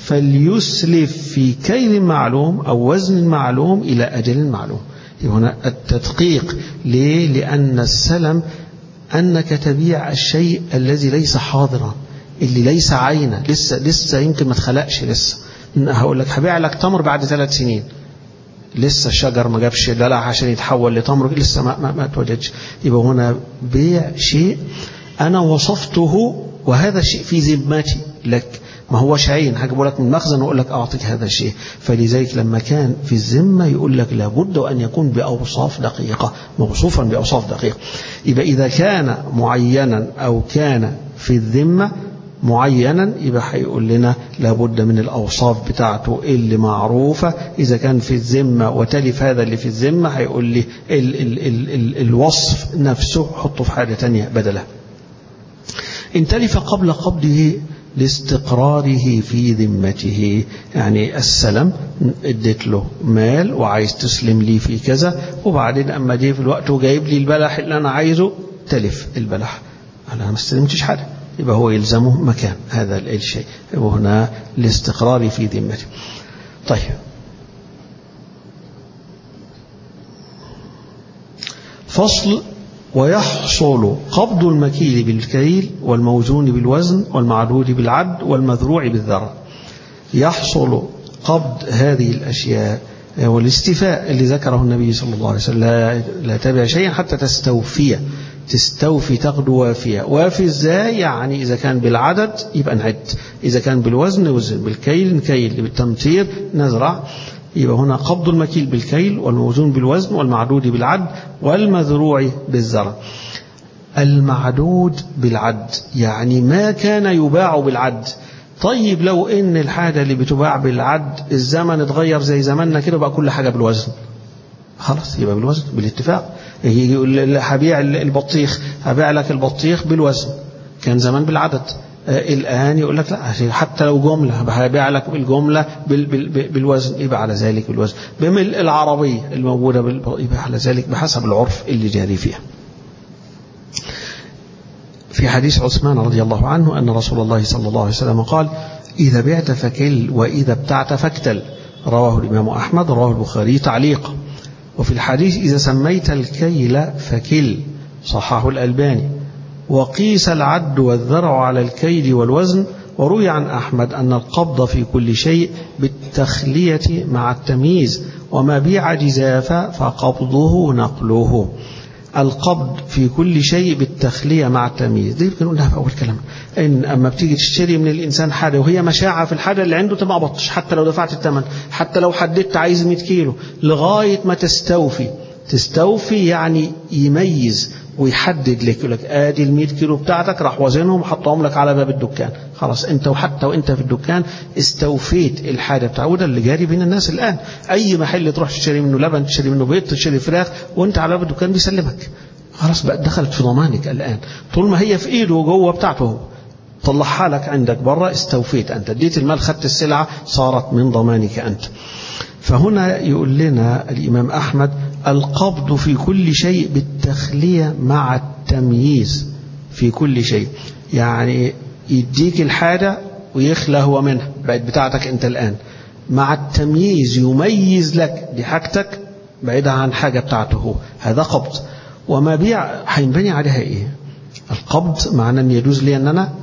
فليسلف في كيل معلوم أو وزن معلوم إلى أجل معلوم هنا التدقيق ليه؟ لأن السلم أنك تبيع الشيء الذي ليس حاضرا اللي ليس عينه لسه لسه يمكن ما اتخلقش لسه هقول لك هبيع لك تمر بعد ثلاث سنين لسه الشجر ما جابش دلع عشان يتحول لتمر لسه ما ما, ما اتوجدش يبقى هنا بيع شيء انا وصفته وهذا الشيء في ذمتي لك ما هوش عين هجيبه لك من مخزن واقول لك اعطيك هذا الشيء فلذلك لما كان في الذمه يقول لك لابد ان يكون باوصاف دقيقه موصوفا باوصاف دقيقه يبقى اذا كان معينا او كان في الذمه معينا يبقى هيقول لنا لابد من الأوصاف بتاعته اللي معروفة إذا كان في الذمة وتلف هذا اللي في الذمة هيقول لي ال ال ال ال الوصف نفسه حطه في حاجة تانية بدله إن تلف قبل قبضه لاستقراره في ذمته يعني السلم اديت له مال وعايز تسلم لي في كذا وبعدين أما جه في الوقت وجايب لي البلح اللي أنا عايزه تلف البلح أنا ما استلمتش حاجة يبقى هو يلزمه مكان هذا الشيء وهنا الاستقرار في ذمته طيب فصل ويحصل قبض المكيل بالكيل والموزون بالوزن والمعدود بالعد والمذروع بالذرة يحصل قبض هذه الأشياء والاستيفاء اللي ذكره النبي صلى الله عليه وسلم لا, لا تبع شيئا حتى تستوفيه تستوفي تاخده وافية وافي ازاي يعني إذا كان بالعدد يبقى نعد إذا كان بالوزن نوزن بالكيل نكيل بالتمطير نزرع يبقى هنا قبض المكيل بالكيل والموزون بالوزن والمعدود بالعد والمذروع بالزرع المعدود بالعد يعني ما كان يباع بالعد طيب لو ان الحاجة اللي بتباع بالعد الزمن اتغير زي زماننا كده بقى كل حاجة بالوزن خلاص يبقى بالوزن بالاتفاق يجي يقول هبيع البطيخ هبيع لك البطيخ بالوزن كان زمان بالعدد آه الآن يقول لك لا حتى لو جملة هبيع لك الجملة بال بال بالوزن يبقى على ذلك بالوزن بملء العربية الموجودة يبقى على ذلك بحسب العرف اللي جاري فيها في حديث عثمان رضي الله عنه أن رسول الله صلى الله عليه وسلم قال إذا بعت فكل وإذا ابتعت فاكتل رواه الإمام أحمد رواه البخاري تعليقا وفي الحديث إذا سميت الكيل فكل صححه الألباني وقيس العد والذرع على الكيل والوزن وروي عن أحمد أن القبض في كل شيء بالتخلية مع التمييز وما بيع جزافا فقبضه نقله القبض في كل شيء بالتخلية مع التمييز دي يمكن قلناها في أول كلام إن أما بتيجي تشتري من الإنسان حاجة وهي مشاعة في الحاجة اللي عنده تبقى بطش حتى لو دفعت الثمن حتى لو حددت عايز 100 كيلو لغاية ما تستوفي تستوفي يعني يميز ويحدد لك يقول لك ادي ال 100 كيلو بتاعتك راح وزنهم وحطهم لك على باب الدكان خلاص انت وحتى وانت في الدكان استوفيت الحاجه بتاعه وده اللي جاري بين الناس الان اي محل تروح تشتري منه لبن تشتري منه بيض تشتري فراخ وانت على باب الدكان بيسلمك خلاص بقت دخلت في ضمانك الان طول ما هي في ايده جوه بتاعته هو طلعها لك عندك بره استوفيت انت اديت المال خدت السلعه صارت من ضمانك انت فهنا يقول لنا الامام احمد القبض في كل شيء بالتخلية مع التمييز في كل شيء يعني يديك الحاجة ويخلى هو منها بقت بتاعتك انت الآن مع التمييز يميز لك دي حاجتك بعيدها عن حاجة بتاعته هو هذا قبض وما بيع هينبني عليها ايه القبض معناه ان يجوز لي ان انا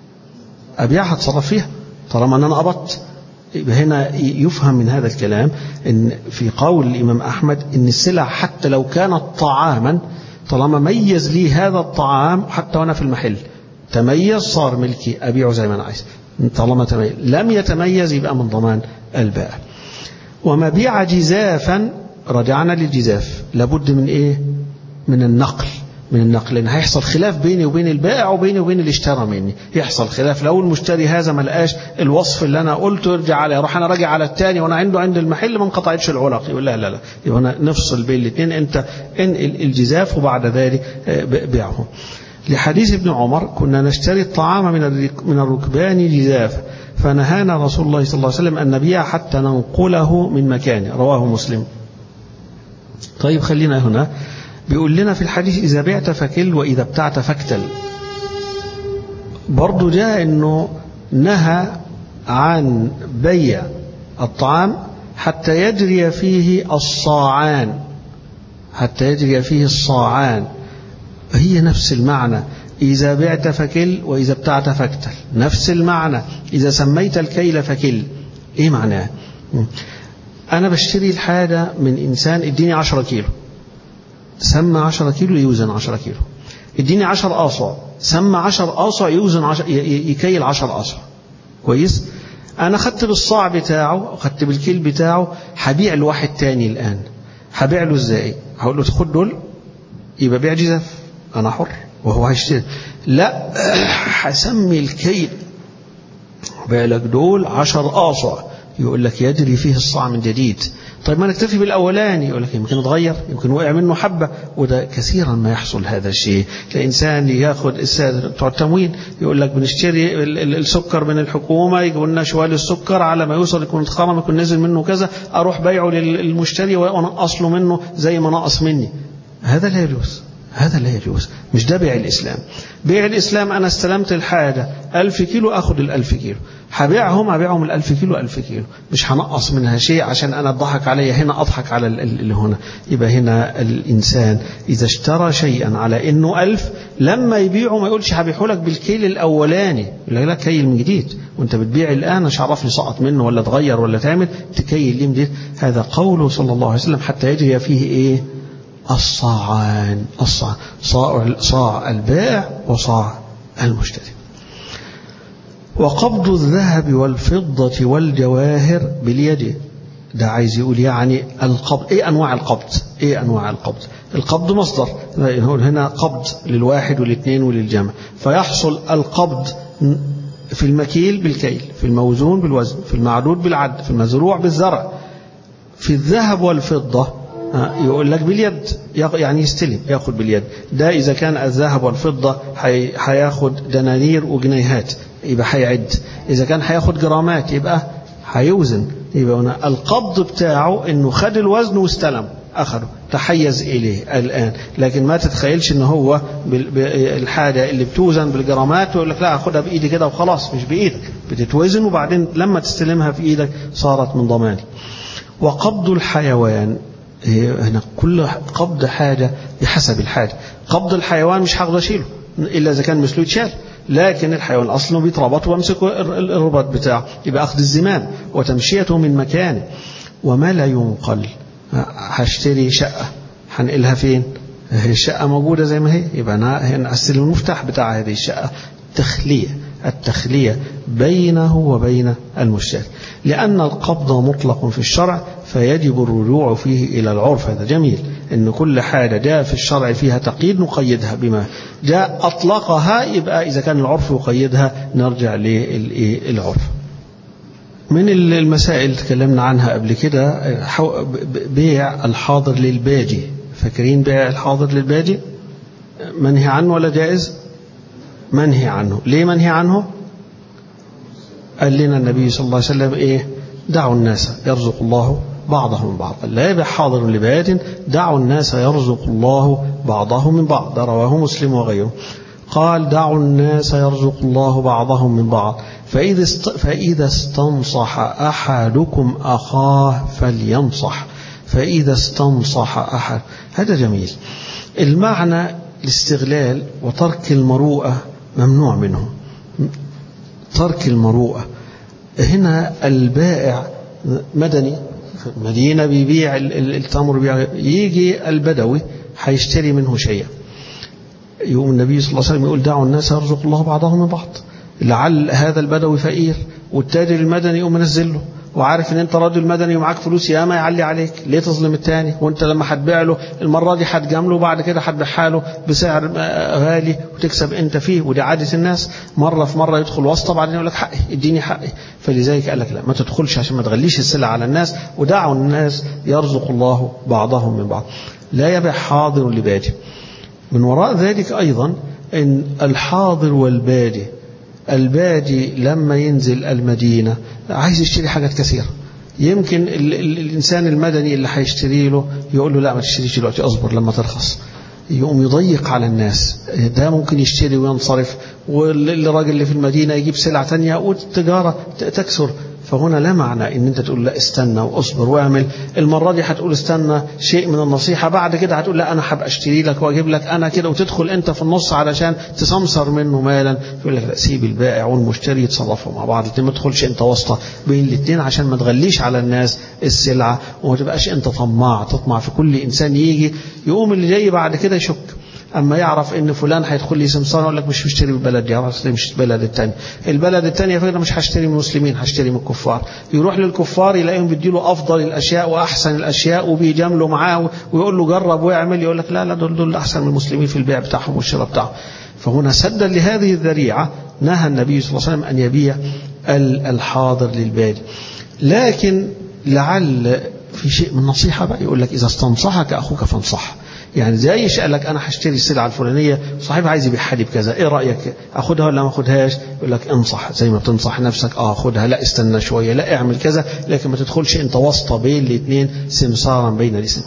ابيعها اتصرف فيها طالما ان انا قبضت يبقى هنا يفهم من هذا الكلام ان في قول الامام احمد ان السلع حتى لو كانت طعاما طالما ميز لي هذا الطعام حتى وانا في المحل تميز صار ملكي ابيعه زي ما انا عايز طالما تميز لم يتميز يبقى من ضمان البائع وما بيع جزافا رجعنا للجزاف لابد من ايه من النقل من النقل لان هيحصل خلاف بيني وبين البائع وبيني وبين اللي اشترى مني يحصل خلاف لو المشتري هذا ما لقاش الوصف اللي انا قلته يرجع عليه اروح انا راجع على الثاني وانا عنده عند المحل ما انقطعتش العلاق يقول لا لا لا يبقى هنا نفصل بين الاثنين انت انقل الجزاف وبعد ذلك بيعه لحديث ابن عمر كنا نشتري الطعام من من الركبان جزافا فنهانا رسول الله صلى الله عليه وسلم ان نبيع حتى ننقله من مكانه رواه مسلم طيب خلينا هنا بيقول لنا في الحديث إذا بعت فكل وإذا ابتعت فاكتل برضو جاء أنه نهى عن بيع الطعام حتى يجري فيه الصاعان حتى يجري فيه الصاعان هي نفس المعنى إذا بعت فكل وإذا ابتعت فاكتل نفس المعنى إذا سميت الكيل فكل إيه معناه أنا بشتري الحاجة من إنسان اديني عشرة كيلو سمى عشرة كيلو يوزن عشرة كيلو اديني عشر آصع سمى عشر آصع يوزن عشر يكيل عشر آصع كويس أنا خدت بالصاع بتاعه خدت بالكيل بتاعه هبيع لواحد تاني الآن هبيع له ازاي هقول له خد دول يبقى بيع جزاف أنا حر وهو هيشتري لا هسمي الكيل بيع لك دول عشر آصع يقول لك يجري فيه الصاع من جديد طيب ما نكتفي بالأولاني يقول لك يمكن اتغير يمكن وقع منه حبة وده كثيرا ما يحصل هذا الشيء الإنسان ياخد بتوع التموين يقول لك بنشتري السكر من الحكومة يجيبوا لنا شوال السكر على ما يوصل يكون اتخرم يكون نزل منه كذا أروح بيعه للمشتري وأنقص له منه زي ما نقص مني هذا لا يجوز هذا لا يجوز مش ده بيع الإسلام بيع الإسلام أنا استلمت الحاجة ألف كيلو أخذ الألف كيلو هبيعهم هبيعهم الألف كيلو ألف كيلو مش هنقص منها شيء عشان أنا أضحك عليا هنا أضحك على اللي هنا يبقى هنا الإنسان إذا اشترى شيئا على إنه ألف لما يبيعه ما يقولش هبيعه لك بالكيل الأولاني يقول لك كيل من جديد وأنت بتبيع الآن مش عرفني سقط منه ولا اتغير ولا تعمل تكيل ليه من جديد هذا قوله صلى الله عليه وسلم حتى يجري فيه إيه الصاعان الصاع صاع, صاع البائع وصاع المشتري وقبض الذهب والفضة والجواهر باليد ده عايز يقول يعني القبض ايه انواع القبض ايه انواع القبض القبض مصدر هنا قبض للواحد والاثنين وللجمع فيحصل القبض في المكيل بالكيل في الموزون بالوزن في المعدود بالعد في المزروع بالزرع في الذهب والفضة يقول لك باليد يعني يستلم ياخد باليد ده إذا كان الذهب والفضة هياخد دنانير وجنيهات يبقى هيعد إذا كان هياخد جرامات يبقى هيوزن يبقى هنا القبض بتاعه انه خد الوزن واستلم اخده تحيز اليه الان لكن ما تتخيلش ان هو الحاجه اللي بتوزن بالجرامات ويقول لك لا اخدها بايدي كده وخلاص مش بايدك بتتوزن وبعدين لما تستلمها في ايدك صارت من ضماني وقبض الحيوان هنا كل قبض حاجه بحسب الحاجه قبض الحيوان مش هقدر اشيله الا اذا كان مثله يتشال لكن الحيوان اصلا بيتربط وامسكه الرباط بتاعه يبقى اخذ الزمام وتمشيته من مكانه وما لا ينقل هشتري شقه هنقلها فين هي الشقه موجوده زي ما هي يبقى انا هنقسل المفتاح بتاع هذه الشقه تخليه التخليه بينه وبين المشتري لان القبض مطلق في الشرع فيجب الرجوع فيه الى العرف هذا جميل ان كل حاجه جاء في الشرع فيها تقييد نقيدها بما جاء اطلقها يبقى اذا كان العرف يقيدها نرجع للعرف من المسائل اللي تكلمنا عنها قبل كده بيع الحاضر للباجي فاكرين بيع الحاضر للباجي منهي عنه ولا جائز منهي عنه ليه منهي عنه قال لنا النبي صلى الله عليه وسلم ايه دعوا الناس يرزق الله بعضهم من بعض لا يبيع حاضر لباد دعوا الناس يرزق الله بعضهم من بعض ده رواه مسلم وغيره قال دعوا الناس يرزق الله بعضهم من بعض فإذا فإذا استنصح أحدكم أخاه فلينصح فإذا استنصح أحد هذا جميل المعنى الاستغلال وترك المروءة ممنوع منه ترك المروءة هنا البائع مدني في المدينة بيبيع التمر بيبيع يجي البدوي هيشتري منه شيئا يقوم النبي صلى الله عليه وسلم يقول دعوا الناس يرزق الله بعضهم من بعض لعل هذا البدوي فقير والتاجر المدني يقوم منزل له وعارف ان انت راجل مدني ومعاك فلوس ياما يعلي عليك ليه تظلم التاني وانت لما هتبيع له المره دي هتجامله وبعد كده هتبيعها له بسعر غالي وتكسب انت فيه ودي عاده الناس مره في مره يدخل واسطه بعدين يقول لك حقي اديني حقي فلذلك قال لك لا ما تدخلش عشان ما تغليش السلع على الناس ودعوا الناس يرزق الله بعضهم من بعض لا يبيع حاضر لبادي من وراء ذلك ايضا ان الحاضر والبادي البادي لما ينزل المدينة عايز يشتري حاجات كثيرة يمكن ال ال الإنسان المدني اللي هيشتري له يقول له لا ما تشتريش دلوقتي اصبر لما ترخص يقوم يضيق على الناس ده ممكن يشتري وينصرف والراجل اللي في المدينة يجيب سلعة تانية والتجارة تكسر فهنا لا معنى ان انت تقول لا استنى واصبر واعمل المره دي هتقول استنى شيء من النصيحه بعد كده هتقول لا انا هبقى اشتري لك واجيب لك انا كده وتدخل انت في النص علشان تسمسر منه مالا يقول لك لا سيب البائع والمشتري يتصرفوا مع بعض ما تدخلش انت واسطه بين الاثنين عشان ما تغليش على الناس السلعه وما تبقاش انت طماع تطمع في كل انسان يجي يقوم اللي جاي بعد كده يشك اما يعرف ان فلان هيدخل لي سمسار يقول لك مش مشتري من البلد دي هشتري مش البلد الثاني البلد الثانيه فكره مش هشتري من المسلمين هشتري من الكفار يروح للكفار يلاقيهم بيديله افضل الاشياء واحسن الاشياء وبيجاملوا معاه ويقول له جرب واعمل يقول لك لا لا دول دول احسن من المسلمين في البيع بتاعهم والشراء بتاعهم فهنا سدا لهذه الذريعه نهى النبي صلى الله عليه وسلم ان يبيع الحاضر للبادي لكن لعل في شيء من نصيحه بقى يقول لك اذا استنصحك اخوك فانصحه يعني زي قال لك انا هشتري السلعه الفلانيه صاحبها عايز يبيعها لي بكذا ايه رايك اخدها ولا ما اخدهاش يقول لك انصح زي ما بتنصح نفسك اه خدها لا استنى شويه لا اعمل كذا لكن ما تدخلش انت واسطه بين الاثنين سمسارا بين الاسم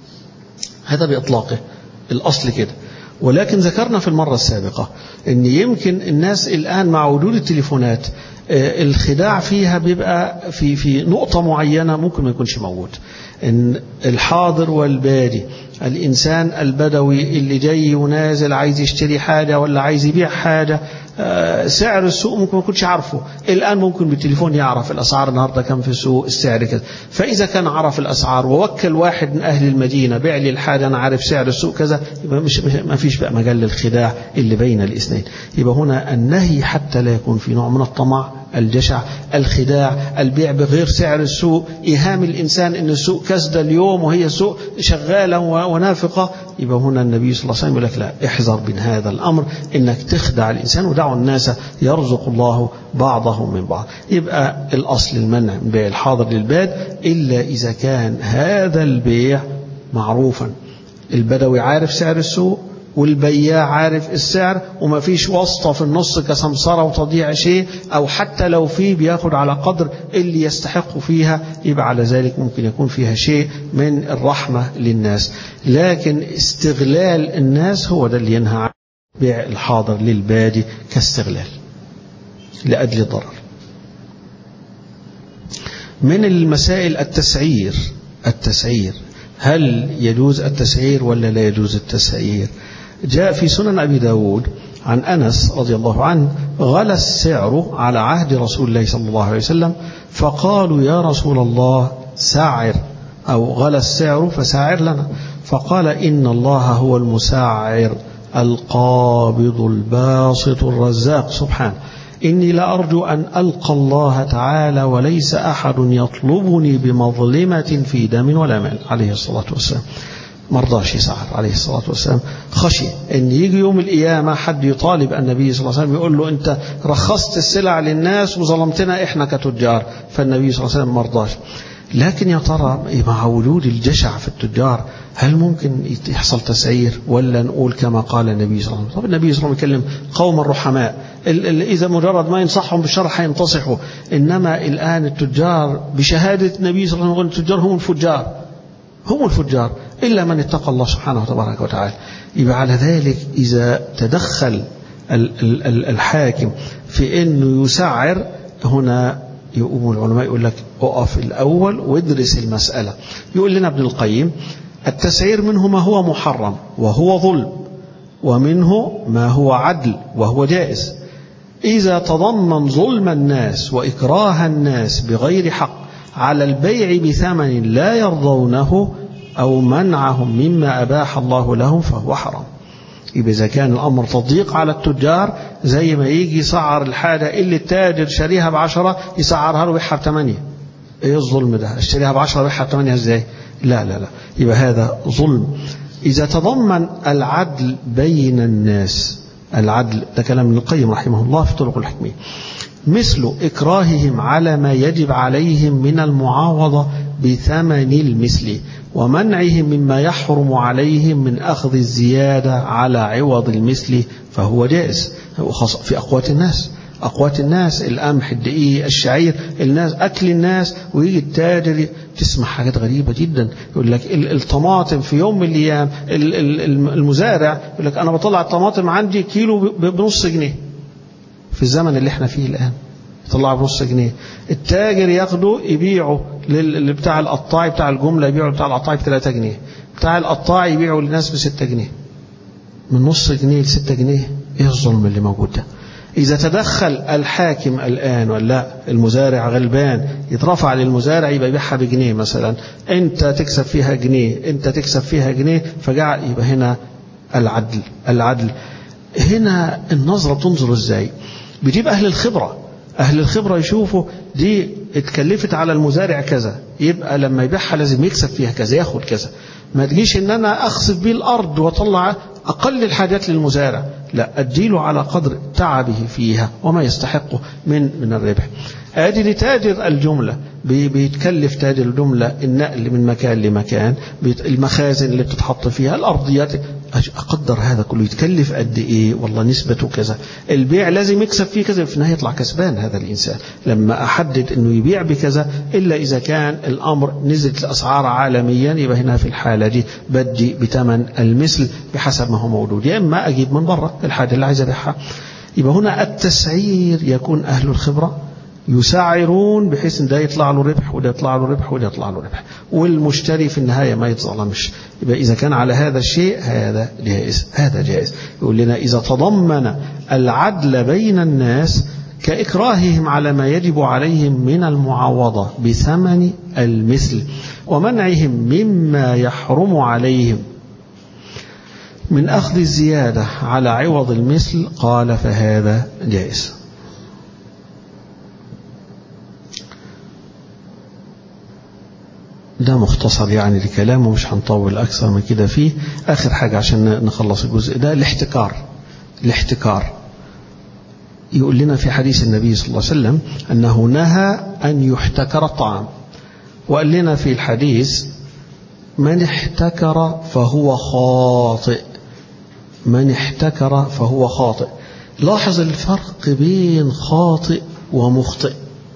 هذا باطلاقه الاصل كده ولكن ذكرنا في المره السابقه ان يمكن الناس الان مع وجود التليفونات الخداع فيها بيبقى في في نقطة معينة ممكن ما يكونش موجود إن الحاضر والبادي الإنسان البدوي اللي جاي ونازل عايز يشتري حاجة ولا عايز يبيع حاجة سعر السوق ممكن ما يكونش عارفه الآن ممكن بالتليفون يعرف الأسعار النهاردة كم في السوق السعر كذا فإذا كان عرف الأسعار ووكل واحد من أهل المدينة بيع لي الحاجة أنا عارف سعر السوق كذا يبقى مش ما فيش بقى مجال للخداع اللي بين الاثنين يبقى هنا النهي حتى لا يكون في نوع من الطمع الجشع الخداع البيع بغير سعر السوق إيهام الإنسان أن السوق كسدة اليوم وهي سوق شغالة ونافقة يبقى هنا النبي صلى الله عليه وسلم يقول لك لا احذر من هذا الأمر إنك تخدع الإنسان ودعوا الناس يرزق الله بعضهم من بعض يبقى الأصل المنع من بيع الحاضر للباد إلا إذا كان هذا البيع معروفا البدوي عارف سعر السوق والبياع عارف السعر وما فيش واسطة في النص كسمسرة وتضييع شيء أو حتى لو في بياخد على قدر اللي يستحق فيها يبقى على ذلك ممكن يكون فيها شيء من الرحمة للناس لكن استغلال الناس هو ده اللي ينهى عن بيع الحاضر للبادي كاستغلال لأجل الضرر من المسائل التسعير التسعير هل يجوز التسعير ولا لا يجوز التسعير جاء في سنن أبي داود عن أنس رضي الله عنه غلى السعر على عهد رسول الله صلى الله عليه وسلم فقالوا يا رسول الله سعر أو غلى السعر فساعر لنا فقال إن الله هو المساعر القابض الباسط الرزاق سبحانه إني لأرجو أن ألقى الله تعالى وليس أحد يطلبني بمظلمة في دم ولا مال عليه الصلاة والسلام مرضاش يسعر عليه الصلاة والسلام خشي أن يجي يوم القيامة حد يطالب النبي صلى الله عليه وسلم يقول له أنت رخصت السلع للناس وظلمتنا إحنا كتجار فالنبي صلى الله عليه وسلم مرضاش لكن يا ترى مع وجود الجشع في التجار هل ممكن يحصل تسعير ولا نقول كما قال النبي صلى الله عليه وسلم طب النبي صلى الله عليه وسلم يكلم قوم الرحماء إذا مجرد ما ينصحهم بالشر حينتصحوا إنما الآن التجار بشهادة النبي صلى الله عليه وسلم التجار هم الفجار هم الفجار إلا من اتقى الله سبحانه وتبارك وتعالى يبقى على ذلك إذا تدخل الحاكم في أنه يسعر هنا يقوم العلماء يقول لك اقف الأول وادرس المسألة يقول لنا ابن القيم التسعير منه ما هو محرم وهو ظلم ومنه ما هو عدل وهو جائز إذا تضمن ظلم الناس وإكراه الناس بغير حق على البيع بثمن لا يرضونه أو منعهم مما أباح الله لهم فهو حرام يبقى إذا كان الأمر تضييق على التجار زي ما يجي يسعر الحاجة اللي التاجر شاريها بعشرة يسعرها له ويحها بثمانية إيه الظلم ده اشتريها بعشرة ويحها بثمانية إزاي لا لا لا يبقى هذا ظلم إذا تضمن العدل بين الناس العدل ده كلام ابن القيم رحمه الله في طرق الحكمية مثل إكراههم على ما يجب عليهم من المعاوضة بثمن المثل ومنعهم مما يحرم عليهم من أخذ الزيادة على عوض المثل فهو جائز في أقوات الناس أقوات الناس القمح الدقيق الشعير الناس أكل الناس ويجي التاجر تسمع حاجات غريبة جدا يقول لك الطماطم في يوم من الأيام المزارع يقول لك أنا بطلع الطماطم عندي كيلو بنص جنيه في الزمن اللي احنا فيه الآن يطلع بنص جنيه التاجر ياخده يبيعه بتاع القطاعي بتاع الجملة يبيعه بتاع القطاعي ب 3 جنيه بتاع القطاعي يبيعه للناس ب 6 جنيه من نص جنيه ل 6 جنيه ايه الظلم اللي موجود ده إذا تدخل الحاكم الآن ولا المزارع غلبان يترفع للمزارع يبقى يبيعها بجنيه مثلا أنت تكسب فيها جنيه أنت تكسب فيها جنيه فجعل يبقى هنا العدل العدل هنا النظرة تنظر ازاي بيجيب أهل الخبرة أهل الخبرة يشوفوا دي اتكلفت على المزارع كذا يبقى لما يبيعها لازم يكسب فيها كذا ياخد كذا ما تجيش ان انا اخسف بيه الارض واطلع اقل الحاجات للمزارع لا اديله على قدر تعبه فيها وما يستحقه من من الربح ادي لتاجر الجمله بيتكلف تاجر الجمله النقل من مكان لمكان المخازن اللي بتتحط فيها الارضيات اقدر هذا كله يتكلف قد ايه والله نسبته كذا البيع لازم يكسب فيه كذا في النهايه يطلع كسبان هذا الانسان لما احدد انه يبيع بكذا الا اذا كان الامر نزلت الاسعار عالميا يبقى هنا في الحاله دي بدي بثمن المثل بحسب ما هو موجود يا اما اجيب من بره الحاجه اللي عايز ابيعها يبقى هنا التسعير يكون اهل الخبره يسعرون بحيث ان ده يطلع له ربح وده يطلع له ربح وده يطلع له ربح والمشتري في النهايه ما يتظلمش يبقى اذا كان على هذا الشيء هذا جائز هذا جائز يقول لنا اذا تضمن العدل بين الناس كإكراههم على ما يجب عليهم من المعاوضة بثمن المثل ومنعهم مما يحرم عليهم من أخذ الزيادة على عوض المثل قال فهذا جائز ده مختصر يعني لكلامه مش هنطول أكثر من كده فيه آخر حاجة عشان نخلص الجزء ده الاحتكار الاحتكار يقول لنا في حديث النبي صلى الله عليه وسلم أنه نهى أن يحتكر الطعام وقال لنا في الحديث من احتكر فهو خاطئ من احتكر فهو خاطئ لاحظ الفرق بين خاطئ ومخطئ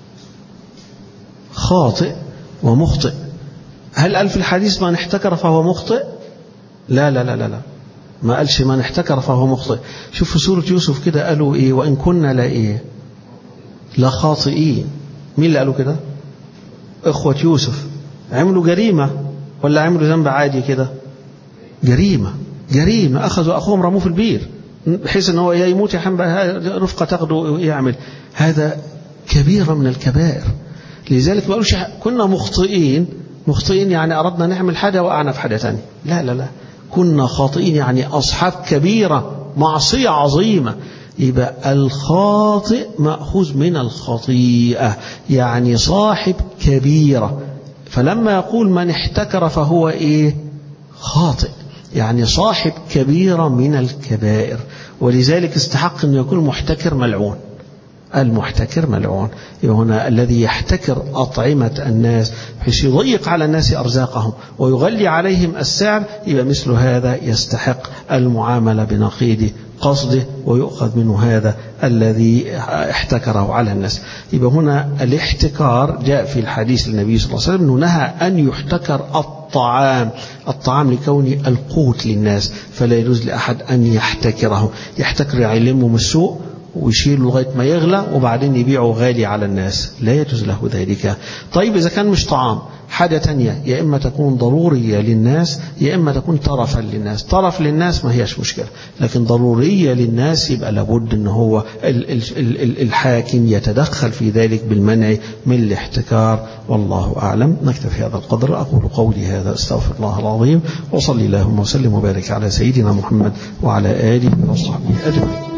خاطئ ومخطئ هل قال في الحديث من احتكر فهو مخطئ لا لا لا لا, لا. ما قالش من احتكر فهو مخطئ شوف في سورة يوسف كده قالوا ايه وإن كنا لا ايه لا خاطئين مين اللي قالوا كده اخوة يوسف عملوا جريمة ولا عملوا ذنب عادي كده جريمة جريمة أخذوا أخوهم رموه في البير بحيث ان هو يا يموت يا حنبة رفقة تاخده يعمل هذا كبيرة من الكبائر لذلك ما قالوش كنا مخطئين مخطئين يعني أردنا نعمل حاجة وقعنا في حاجة ثانيه لا لا لا كنا خاطئين يعني أصحاب كبيرة معصية عظيمة يبقى الخاطئ مأخوذ من الخطيئة يعني صاحب كبيرة فلما يقول من احتكر فهو إيه خاطئ يعني صاحب كبيرة من الكبائر ولذلك استحق أن يكون محتكر ملعون المحتكر ملعون هنا الذي يحتكر أطعمة الناس بحيث يضيق على الناس أرزاقهم ويغلي عليهم السعر يبقى مثل هذا يستحق المعاملة بنقيض قصده ويؤخذ منه هذا الذي احتكره على الناس يبقى هنا الاحتكار جاء في الحديث النبي صلى الله عليه وسلم أنه نهى أن يحتكر الطعام الطعام لكونه القوت للناس فلا يجوز لأحد أن يحتكره يحتكر يعلمه من السوء ويشيله لغاية ما يغلى وبعدين يبيعه غالي على الناس لا يجوز له ذلك طيب إذا كان مش طعام حاجة تانية يا إما تكون ضرورية للناس يا إما تكون طرفا للناس طرف للناس ما هيش مشكلة لكن ضرورية للناس يبقى لابد أن هو الحاكم يتدخل في ذلك بالمنع من الاحتكار والله أعلم نكتفي هذا القدر أقول قولي هذا استغفر الله العظيم وصلي اللهم وسلم وبارك على سيدنا محمد وعلى آله وصحبه أجمعين